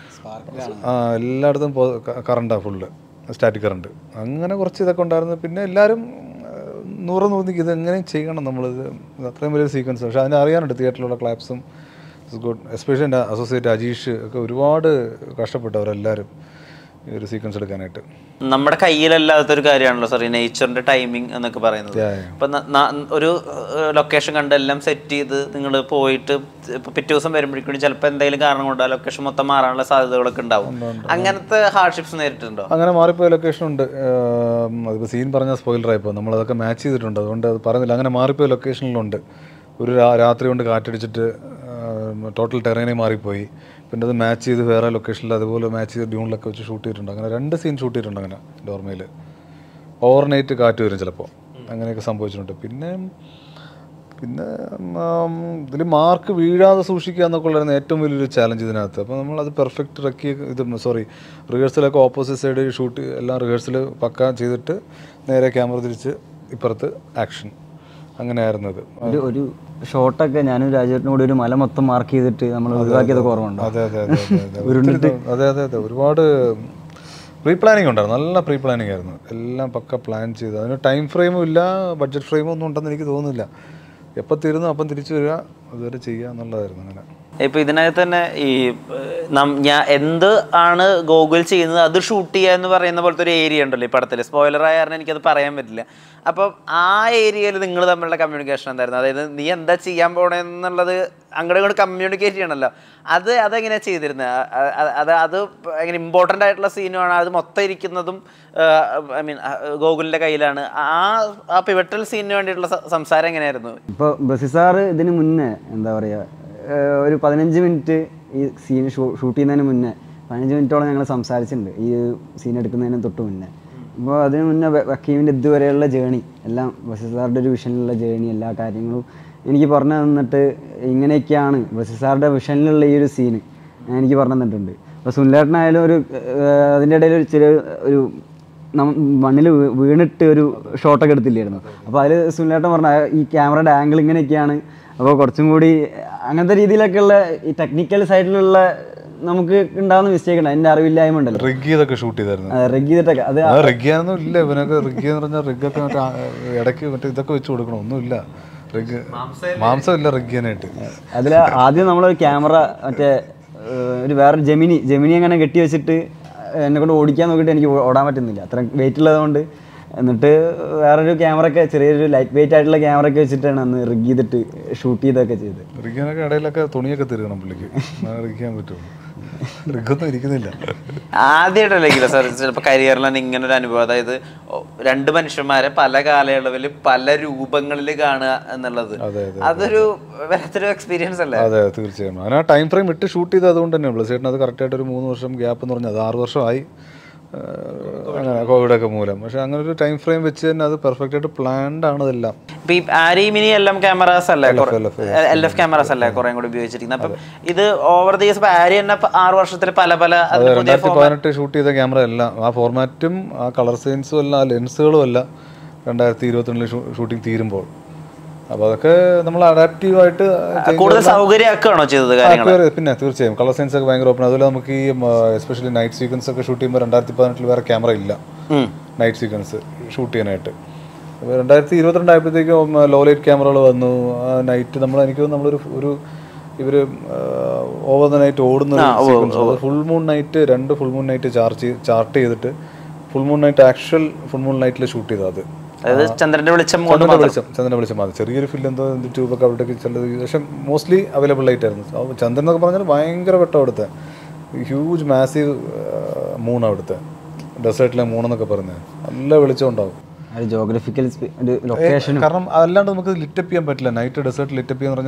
Speaker 2: ആ എല്ലായിടത്തും കറണ്ടാണ് ഫുള്ള് സ്റ്റാറ്റിക് കറണ്ട് അങ്ങനെ കുറച്ച് ഇതൊക്കെ ഉണ്ടായിരുന്നു പിന്നെ എല്ലാവരും നൂറ് നൂറിക്ക് ഇത് എങ്ങനെയും ചെയ്യണം നമ്മളിത് ഇത് അത്രയും വലിയൊരു സീക്വൻസ് പക്ഷേ അതിന് അറിയാനുണ്ട് തിയേറ്ററിലുള്ള ക്ലാപ്സും ഇറ്റ്സ് ഗുഡ് എസ്പെഷ്യലി എൻ്റെ അസോസിയേറ്റ് അജീഷ് ഒക്കെ ഒരുപാട് കഷ്ടപ്പെട്ടു അവരെല്ലാവരും ഈ ഒരു സീക്വൻസ് എടുക്കാനായിട്ട്
Speaker 3: നമ്മുടെ കയ്യിലല്ലാത്തൊരു കാര്യമാണല്ലോ സാർ ഈ നേച്ചറിന്റെ ടൈമിംഗ് എന്നൊക്കെ പറയുന്നത് ഇപ്പൊ ന- ന- ഒരു ലൊക്കേഷൻ കണ്ട് എല്ലാം സെറ്റ് ചെയ്ത് നിങ്ങൾ പോയിട്ട് ഇപ്പൊ പിറ്റേ ദിവസം വരുമ്പോഴേക്കും ചിലപ്പോൾ എന്തെങ്കിലും കാരണം കൊണ്ട് ആ ലൊക്കേഷൻ മൊത്തം മാറാനുള്ള സാധ്യതകളൊക്കെ ഉണ്ടാവും അങ്ങനത്തെ ഹാർഡ്ഷിപ്സ് നേരിട്ടുണ്ടോ
Speaker 2: അങ്ങനെ മാറിപ്പോയ ലൊക്കേഷൻ ഉണ്ട് ഏം, അതിപ്പോൾ സീൻ പറഞ്ഞാൽ സ്പോയിലറായിപ്പോൾ നമ്മളതൊക്കെ മാച്ച് ചെയ്തിട്ടുണ്ട് അതുകൊണ്ട് അത് പറയുന്നില്ല അങ്ങനെ മാറിപ്പോയ ലൊക്കേഷനിലുണ്ട് ഒരു രാ- രാത്രി കൊണ്ട് കാറ്റടിച്ചിട്ട് ടോട്ടൽ ടെറൈനെ മാറിപ്പോയി പിന്നെ അത് മാച്ച് ചെയ്ത് വേറെ ലൊക്കേഷനിൽ അതുപോലെ മാച്ച് ചെയ്ത് ഡ്യൂണിലൊക്കെ വെച്ച് ഷൂട്ട് ചെയ്തിട്ടുണ്ട് അങ്ങനെ രണ്ട് സീൻ ഷൂട്ട് ചെയ്തിട്ടുണ്ട് അങ്ങനെ ഡോർമയിൽ ഓവർനൈറ്റ് കാറ്റ് വരും ചിലപ്പോൾ അങ്ങനെയൊക്കെ സംഭവിച്ചിട്ടുണ്ട് പിന്നെ പിന്നെ ഇതിൽ മാർക്ക് വീഴാതെ സൂക്ഷിക്കുക എന്നൊക്കെ ഉള്ളായിരുന്നു ഏറ്റവും വലിയൊരു ചാലഞ്ച് ഇതിനകത്ത് അപ്പോൾ നമ്മളത് പെർഫെക്റ്റ് റക്കി ഇത് സോറി റിഹേഴ്സലൊക്കെ ഓപ്പോസിറ്റ് സൈഡ് ഷൂട്ട് എല്ലാം റിഹേഴ്സൽ പക്ക ചെയ്തിട്ട് നേരെ ക്യാമറ തിരിച്ച് ഇപ്പുറത്ത് ആക്ഷൻ അങ്ങനെയായിരുന്നു ഇത്
Speaker 1: ഒരു ഒരു ഷോട്ടൊക്കെ ഞാനും രാജേട്ടനും കൂടി ഒരു മല മൊത്തം മാർക്ക് ചെയ്തിട്ട് നമ്മൾ ഒഴിവാക്കിയതൊക്കെ ഓർമ്മയുണ്ടോ
Speaker 2: അതെ അതെ അതെ അതെ അതെ ഒത്തിരി അതെ അതെ അതെ ഒരുപാട് പ്രീ പ്ലാനിങ് ഉണ്ടായിരുന്നു നല്ല പ്രീ പ്ലാനിങ് ആയിരുന്നു എല്ലാം പക്ക പ്ലാൻ ചെയ്ത് അതിന് ടൈം ഫ്രെയിമും ഇല്ല ബഡ്ജറ്റ് ഫ്രെയിമും ഒന്നും ഉണ്ടെന്ന് എനിക്ക് തോന്നുന്നില്ല എപ്പോൾ തീരുന്നു അപ്പം തിരിച്ചു വരിക അതുവരെ ചെയ്യുക എന്നുള്ളതായിരുന്നു അങ്ങനെ
Speaker 3: ഇപ്പൊ ഇതിനകത്ത് തന്നെ ഈ ഏഹ്, നം- ഞാൻ എന്ത് ആണ് ഗോകുൽ ചെയ്യുന്നത് അത് ഷൂട്ട് ചെയ്യുക എന്ന് പറയുന്ന പോലത്തെ ഒരു ഏരിയ ഉണ്ടല്ലോ ഈ പടത്തിൽ സ്പോയിലർ ആയ കാരണം എനിക്കത് പറയാൻ പറ്റില്ല അപ്പം ആ ഏരിയയിൽ നിങ്ങൾ തമ്മിലുള്ള കമ്മ്യൂണിക്കേഷൻ എന്തായിരുന്നു അതായത് നീ എന്താ ചെയ്യാൻ പോണെന്നുള്ളത് അങ്ങോട്ട് ഇങ്ങോട്ട് കമ്മ്യൂണിക്കേറ്റ് ചെയ്യണമല്ലോ അത് അതെങ്ങനെയാണ് ചെയ്തിരുന്നത് അ- അ- അത് അത് എങ്ങനെ ഇമ്പോർട്ടൻ്റ് ആയിട്ടുള്ള സീനുമാണ് അത് മൊത്തം ഇരിക്കുന്നതും ഐ മീൻ ഗോകുലിൻ്റെ കയ്യിലാണ് ആ ആ പിവട്ടൽ സീനിന് വേണ്ടിയിട്ടുള്ള സ- സംസാരം എങ്ങനെയായിരുന്നു
Speaker 1: ഇപ്പോൾ ബസിസാറ് ഇതിന് മുന്നേ എന്താ പറയുക ഒരു പതിനഞ്ച് മിനിറ്റ് ഈ സീൻ ഷൂട്ട് ചെയ്യുന്നതിന് മുന്നേ പതിനഞ്ച് മിനിറ്റോളം ഞങ്ങൾ സംസാരിച്ചിട്ടുണ്ട് ഈ സീൻ എടുക്കുന്നതിന് തൊട്ട് മുന്നേ അപ്പോൾ അതിന് മുന്നേ വ- വക്കീമിൻ്റെ ഇതുവരെയുള്ള ജേണി എല്ലാം ബസീർ സാറിൻ്റെ ഒരു വിഷനിലുള്ള ജേണി എല്ലാ കാര്യങ്ങളും എനിക്ക് പറഞ്ഞു തന്നിട്ട് ഇങ്ങനെയൊക്കെയാണ് ബസീർ സാറിൻ്റെ വിഷനിലുള്ള ഈ ഒരു സീന് എനിക്ക് പറഞ്ഞു തന്നിട്ടുണ്ട് അപ്പോൾ സുനിലേട്ടനായാലും ഒരു ഏഹ്, അതിൻ്റെ ഇടയിൽ ഒരു ചെറിയ ഒരു മണ്ണിൽ വീണിട്ട് ഒരു ഷോട്ടൊക്കെ എടുത്തില്ലായിരുന്നു അപ്പോൾ അതിൽ സുനിലേട്ടൻ പറഞ്ഞ ഈ ക്യാമറയുടെ ആംഗിൾ ഇങ്ങനെയൊക്കെയാണ് അപ്പോൾ കുറച്ചും കൂടി അങ്ങനത്തെ രീതിയിലൊക്കെയുള്ള ഈ ടെക്നിക്കൽ സൈഡിലുള്ള നമുക്ക് ഉണ്ടാകുന്ന മിസ്റ്റേക്ക് ഉണ്ട് അതിൻ്റെ അറിവില്ലായ്മ ഉണ്ടല്ലോ
Speaker 2: റിഗ് ചെയ്തൊക്കെ ഷൂട്ട് ചെയ്തായിരുന്നു
Speaker 1: റിഗ് ചെയ്തിട്ടൊക്കെ അത്
Speaker 2: അത് റിഗിയാനൊന്നും ഇല്ല ഇവനൊക്കെ റിഗ് എന്ന് പറഞ്ഞാൽ റിഗൊക്കെ മറ്റേ ആ, ഇടയ്ക്ക് മറ്റേ ഇതൊക്കെ വെച്ച് കൊടുക്കണം ഒന്നുമില്ല റിഗ് മാംസമില്ല റിഗിയാനായിട്ട്
Speaker 1: അതിൽ ആദ്യം നമ്മളൊരു ക്യാമറ മറ്റേ ഏഹ്, ഒരു വേറെ ജെമിനി ജെമിനി അങ്ങനെ കെട്ടി വെച്ചിട്ട് എന്നെ കൊണ്ട് ഓടിക്കാൻ നോക്കിയിട്ട് എനിക്ക് ഓ- ഓടാൻ പറ്റുന്നില്ല അത്ര വെയിറ്റ് ഉള്ളതുകൊണ്ട് എന്നിട്ട് വേറൊരു ക്യാമറ ഒക്കെ ചെറിയൊരു ലൈറ്റ് വെയിറ്റ് ആയിട്ടുള്ള ക്യാമറ ഒക്കെ വെച്ചിട്ടാണ് അന്ന് റിഗ് ചെയ്തിട്ട് ഷൂട്ട് ചെയ്തൊക്കെ ചെയ്തത്
Speaker 2: റിഗിയാനൊക്കെ ഇടയിലൊക്കെ തുണിയൊക്കെ തിരുകണം പുള്ളിക്ക് റിഗ് ചെയ്യാൻ പറ്റുള്ളൂ റിഗൊന്നും ഇരിക്കുന്നില്ല
Speaker 3: ആദ്യമായിട്ടല്ലെങ്കിലോ സാർ ചിലപ്പോൾ കരിയറിൽ തന്നെ ഇങ്ങനെ ഒരു അനുഭവം അതായത് ഓ, രണ്ട് മനുഷ്യന്മാരെ പല കാലയളവിൽ പല രൂപങ്ങളിൽ കാണുക എന്നുള്ളത്
Speaker 2: അതെ,
Speaker 3: അതൊരു വല്ലാത്തൊരു എക്സ്പീരിയൻസ് അല്ലേ
Speaker 2: അതെ തീർച്ചയായും അതിന് ആ ടൈം ഫ്രെയിം ഇട്ട് ഷൂട്ട് ചെയ്ത് അതുകൊണ്ട് തന്നെ ബ്ലസേട്ടൻ അത് കറക്റ്റായിട്ട് ഒരു മൂന്ന് വർഷം ഗ്യാപ്പ് എന്ന് പറഞ്ഞാൽ അത് ആറ് വർഷമായി ഏഹ് അങ്ങനെ കോവിഡൊക്കെ മൂലം പക്ഷെ അങ്ങനെ ഒരു ടൈം ഫ്രെയിം വെച്ച് തന്നെ അത് പെർഫെക്റ്റ് ആയിട്ട് പ്ലാൻഡ് ആണ് ഇതെല്ലാം
Speaker 3: ഇപ്പൊ ഈ Arri mini L M cameras അല്ലേ എൽ എഫ് ക്യാമറാസ് അല്ലേ കുറെ കൂടി ഉപയോഗിച്ചിരിക്കുന്നത് അപ്പം ഇത് ഓവർ ദി ഇയേഴ്സ് ആരി തന്നെ പ- ആറ് വർഷത്തിൽ പല പല
Speaker 2: അത്
Speaker 3: അതിന് പുതിയ
Speaker 2: രണ്ടായിരത്തി പതിനെട്ട് ഷൂട്ട് ചെയ്ത ക്യാമറ എല്ലാം ആ ഫോർമാറ്റും ആ കളർ സയൻസും എല്ലാം ആ ലെൻസുകളും എല്ലാം രണ്ടായിരത്തി ഇരുപത്തിരണ്ടിൽ ഷൂട്ടിംഗ് തീരുമ്പോൾ അപ്പോൾ അതൊക്കെ നമ്മൾ അഡാപ്റ്റീവായിട്ട്
Speaker 3: കൂടുതൽ സൗകര്യമാക്കുകയാണോ ചെയ്തത് കാര്യങ്ങൾ
Speaker 2: പിന്നെ തീർച്ചയായും കളർ സയൻസ് ഒക്കെ ഭയങ്കര ഓപ്പൺ അതുപോലെ നമുക്ക് ഈ എസ്പെഷ്യലി നൈറ്റ് സീക്വൻസ് ഒക്കെ ഷൂട്ട് ചെയ്യുമ്പോൾ രണ്ടായിരത്തി പതിനെട്ടിൽ വേറെ ക്യാമറ ഇല്ല
Speaker 3: ഉം.
Speaker 2: നൈറ്റ് സീക്വൻസ് ഷൂട്ട് ചെയ്യാനായിട്ട് അപ്പോൾ രണ്ടായിരത്തി ഇരുപത്തിരണ്ടായപ്പോഴത്തേക്കും ലോ ലൈറ്റ് ക്യാമറകൾ വന്നു നൈറ്റ് നമ്മൾ എനിക്ക് തോന്നുന്നു നമ്മളൊരു ഒരു ഇവർ ഓവർ ദ നൈറ്റ് ഓടുന്ന സീക്വൻസ് ഫുൾ മൂൺ നൈറ്റ് രണ്ട് full moon night charge chart ചെയ്തിട്ട് full moon night actual full moon നൈറ്റിൽ ഷൂട്ട് ചെയ്തത് അത്
Speaker 3: അതായത് ചന്ദ്രന്റെ വെളിച്ചം കൊണ്ട്
Speaker 2: ചന്ദന വെളിച്ചം ചന്ദന വെളിച്ചം മതി ചെറിയൊരു ഫില്ല് എന്തോ എന്ത് ട്യൂബൊക്കെ അവിടേക്ക് ചിലത് പക്ഷെ മോസ്റ്റ്ലി അവൈലബിൾ ആയിട്ട് ആയിരുന്നു അപ്പോൾ ചന്ദ്രൻ എന്നൊക്കെ പറഞ്ഞാൽ ഭയങ്കര വെട്ടം അവിടുത്തെ ഹ്യൂജ് മാസീവ് മൂൺ അവിടുത്തെ ഡെസേർട്ടിലെ മൂണെന്നൊക്കെ പറഞ്ഞത് നല്ല വെളിച്ചം ഉണ്ടാവും
Speaker 1: ഒരു ജോഗ്രഫിക്കൽ ഒരു ലൊക്കേഷനും
Speaker 2: കാരണം അല്ലാണ്ട് നമുക്ക് ലിറ്റപ്പ് ചെയ്യാൻ പറ്റില്ല നൈറ്റ് ഡെസേർട്ട് ലിറ്റപ്പ് ചെയ്യാന്ന്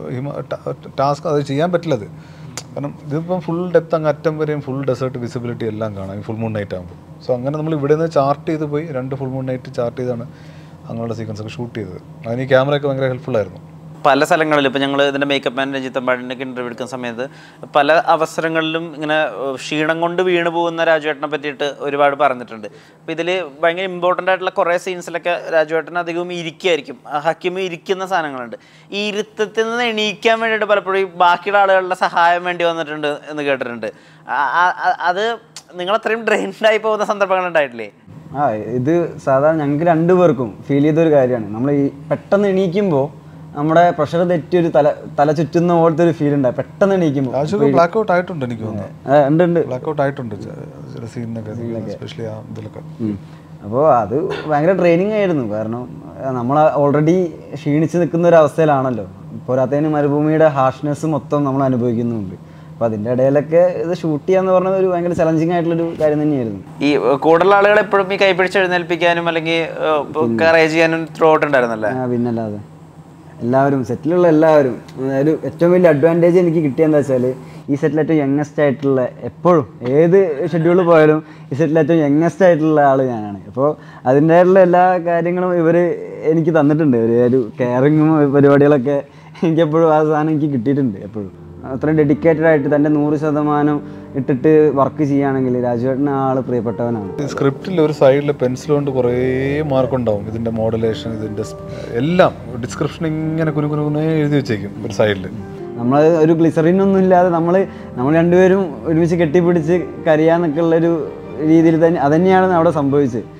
Speaker 2: പറഞ്ഞാൽ ടാസ്ക് അത് ചെയ്യാൻ പറ്റില്ല അത് കാരണം ഇതിപ്പം ഫുൾ ഡെപ്ത് അങ്ങ് അറ്റം വരെയും ഫുൾ ഡെസേർട്ട് വിസിബിലിറ്റി എല്ലാം കാണാം ഫുൾ മൂൺ നൈറ്റ് ആകുമ്പോൾ സോ അങ്ങനെ നമ്മൾ ഇവിടെ നിന്ന് ചാർട്ട് ചെയ്ത് പോയി രണ്ട് ഫുൾ മൂൺ നൈറ്റ് ചാർട്ട് ചെയ്താണ് അങ്ങനെയുള്ള സീക്വൻസ് ഒക്കെ ഷൂട്ട് ചെയ്തത് അതിന് ഈ ക്യാമറയൊക്കെ ഭയങ്കര ഹെൽപ്ഫുൾ ആയിരുന്നു
Speaker 3: പല സ്ഥലങ്ങളിലും ഇപ്പം ഞങ്ങൾ ഇതിൻ്റെ മേക്കപ്പ് മാൻ രഞ്ജിത്ത് അമ്പാടിൻ്റെയൊക്കെ ഇൻ്റർവ്യൂ എടുക്കുന്ന സമയത്ത് പല അവസരങ്ങളിലും ഇങ്ങനെ ഏഹ്, ക്ഷീണം കൊണ്ട് വീണ് പോകുന്ന രാജുവേട്ടനെ പറ്റിയിട്ട് ഒരുപാട് പറഞ്ഞിട്ടുണ്ട് അപ്പോൾ ഇതിൽ ഭയങ്കര ഇമ്പോർട്ടൻ്റ് ആയിട്ടുള്ള കുറേ സീൻസിലൊക്കെ രാജുവേട്ടൻ അധികവും ഇരിക്കുകയായിരിക്കും ആ ഹക്കിം ഇരിക്കുന്ന സാധനങ്ങളുണ്ട് ഈ ഇരുത്തത്തിൽ നിന്ന് എണീക്കാൻ വേണ്ടിയിട്ട് പലപ്പോഴും ഈ ബാക്കിയുള്ള ആളുകളുടെ സഹായം വേണ്ടി വന്നിട്ടുണ്ട് എന്ന് കേട്ടിട്ടുണ്ട് ആ- ആ- ആ- അത് നിങ്ങൾ അത്രയും ഡ്രെയിൻഡായി പോകുന്ന സന്ദർഭങ്ങൾ ഉണ്ടായിട്ടില്ലേ
Speaker 1: ആ ഇത് സാധാരണ ഞങ്ങൾക്ക് രണ്ടുപേർക്കും ഫീൽ ചെയ്തൊരു കാര്യമാണ് നമ്മൾ ഈ പെട്ടെന്ന് എണീക്കുമ്പോൾ നമ്മുടെ പ്രഷർ തെറ്റി ഒരു തല തല ചുറ്റുന്ന പോലത്തെ ഒരു ഫീൽ ഉണ്ടായി പെട്ടെന്ന് എണീക്കുമ്പോൾ
Speaker 2: ആവശ്യം ബ്ലാക്ക് ഔട്ട് ആയിട്ടുണ്ട് എനിക്ക് തോന്നുന്നു
Speaker 1: ആ, ഉണ്ട് ഉണ്ട്
Speaker 2: ബ്ലാക്ക് ഔട്ട് ആയിട്ടുണ്ട് ചെ- ചില സീനിനൊക്കെ എസ്പെഷ്യലി ആ ഇതിലൊക്കെ
Speaker 1: അപ്പോൾ അത് ഭയങ്കര ട്രെയിനിങ് ആയിരുന്നു കാരണം നമ്മൾ ഓൾറെഡി ക്ഷീണിച്ച് നിൽക്കുന്ന ഒരു അവസ്ഥയിലാണല്ലോ പോരാത്തതിന് മരുഭൂമിയുടെ ഹാർഷ്നെസ് മൊത്തം നമ്മൾ അനുഭവിക്കുന്നുണ്ട് അപ്പോൾ അതിൻ്റെ ഇടയിലൊക്കെ ഇത് ഷൂട്ട് ചെയ്യാന്ന് പറഞ്ഞത് ഒരു ഭയങ്കര ചലഞ്ചിങ് ആയിട്ടുള്ളൊരു കാര്യം തന്നെയായിരുന്നു
Speaker 3: ഈ ഏഹ്, കൂടുതൽ ആളുകൾ എപ്പോഴും ഈ കൈപിടിച്ച് എഴുന്നേൽപ്പിക്കാനും അല്ലെങ്കിൽ കറേജ് ചെയ്യാനും ത്രൂ ഔട്ട് ഉണ്ടായിരുന്നല്ലേ
Speaker 1: ആ പിന്നല്ലാതെ എല്ലാവരും സെറ്റിലുള്ള എല്ലാവരും ഒരു ഏറ്റവും വലിയ അഡ്വാൻറ്റേജ് എനിക്ക് കിട്ടിയെന്താ വെച്ചാൽ ഈ സെറ്റിൽ ഏറ്റവും യങ്ങസ്റ്റ് ആയിട്ടുള്ള എപ്പോഴും ഏത് ഷെഡ്യൂളിൽ പോയാലും ഈ സെറ്റിൽ ഏറ്റവും യങ്ങസ്റ്റ് ആയിട്ടുള്ള ആൾ ഞാനാണ് അപ്പോൾ അതിൻ്റെതായിട്ടുള്ള എല്ലാ കാര്യങ്ങളും ഇവർ എനിക്ക് തന്നിട്ടുണ്ട് ഒരു ഒരു കെയറിങ്ങും പരിപാടികളൊക്കെ എനിക്കെപ്പോഴും ആ സാധനം എനിക്ക് കിട്ടിയിട്ടുണ്ട് എപ്പോഴും അത്രയും ഡെഡിക്കേറ്റഡ് ആയിട്ട് തൻ്റെ നൂറ് ശതമാനം ഇട്ടിട്ട് വർക്ക് ചെയ്യുകയാണെങ്കിൽ രാജുവേട്ടൻ ആൾ പ്രിയപ്പെട്ടവനാണ്
Speaker 2: സ്ക്രിപ്റ്റിൽ ഒരു സൈഡിൽ പെൻസിൽ കൊണ്ട് കുറേ മാർക്ക് ഉണ്ടാവും ഇതിന്റെ മോഡുലേഷൻ ഇതിന്റെ സ്- എല്ലാം ഡിസ്ക്രിപ്ഷൻ ഇങ്ങനെ കുനു കുനു കുനേ എഴുതി വെച്ചേക്കും ഒരു സൈഡിൽ
Speaker 1: നമ്മൾ ഒരു ഗ്ലിസറിനൊന്നും ഇല്ലാതെ നമ്മൾ നമ്മൾ രണ്ടുപേരും ഒരുമിച്ച് കെട്ടിപ്പിടിച്ച് കരയാന്നൊക്കെ ഉള്ളൊരു രീതിയിൽ തന്നെ അതന്നെയാണ് അവിടെ സംഭവിച്ചത്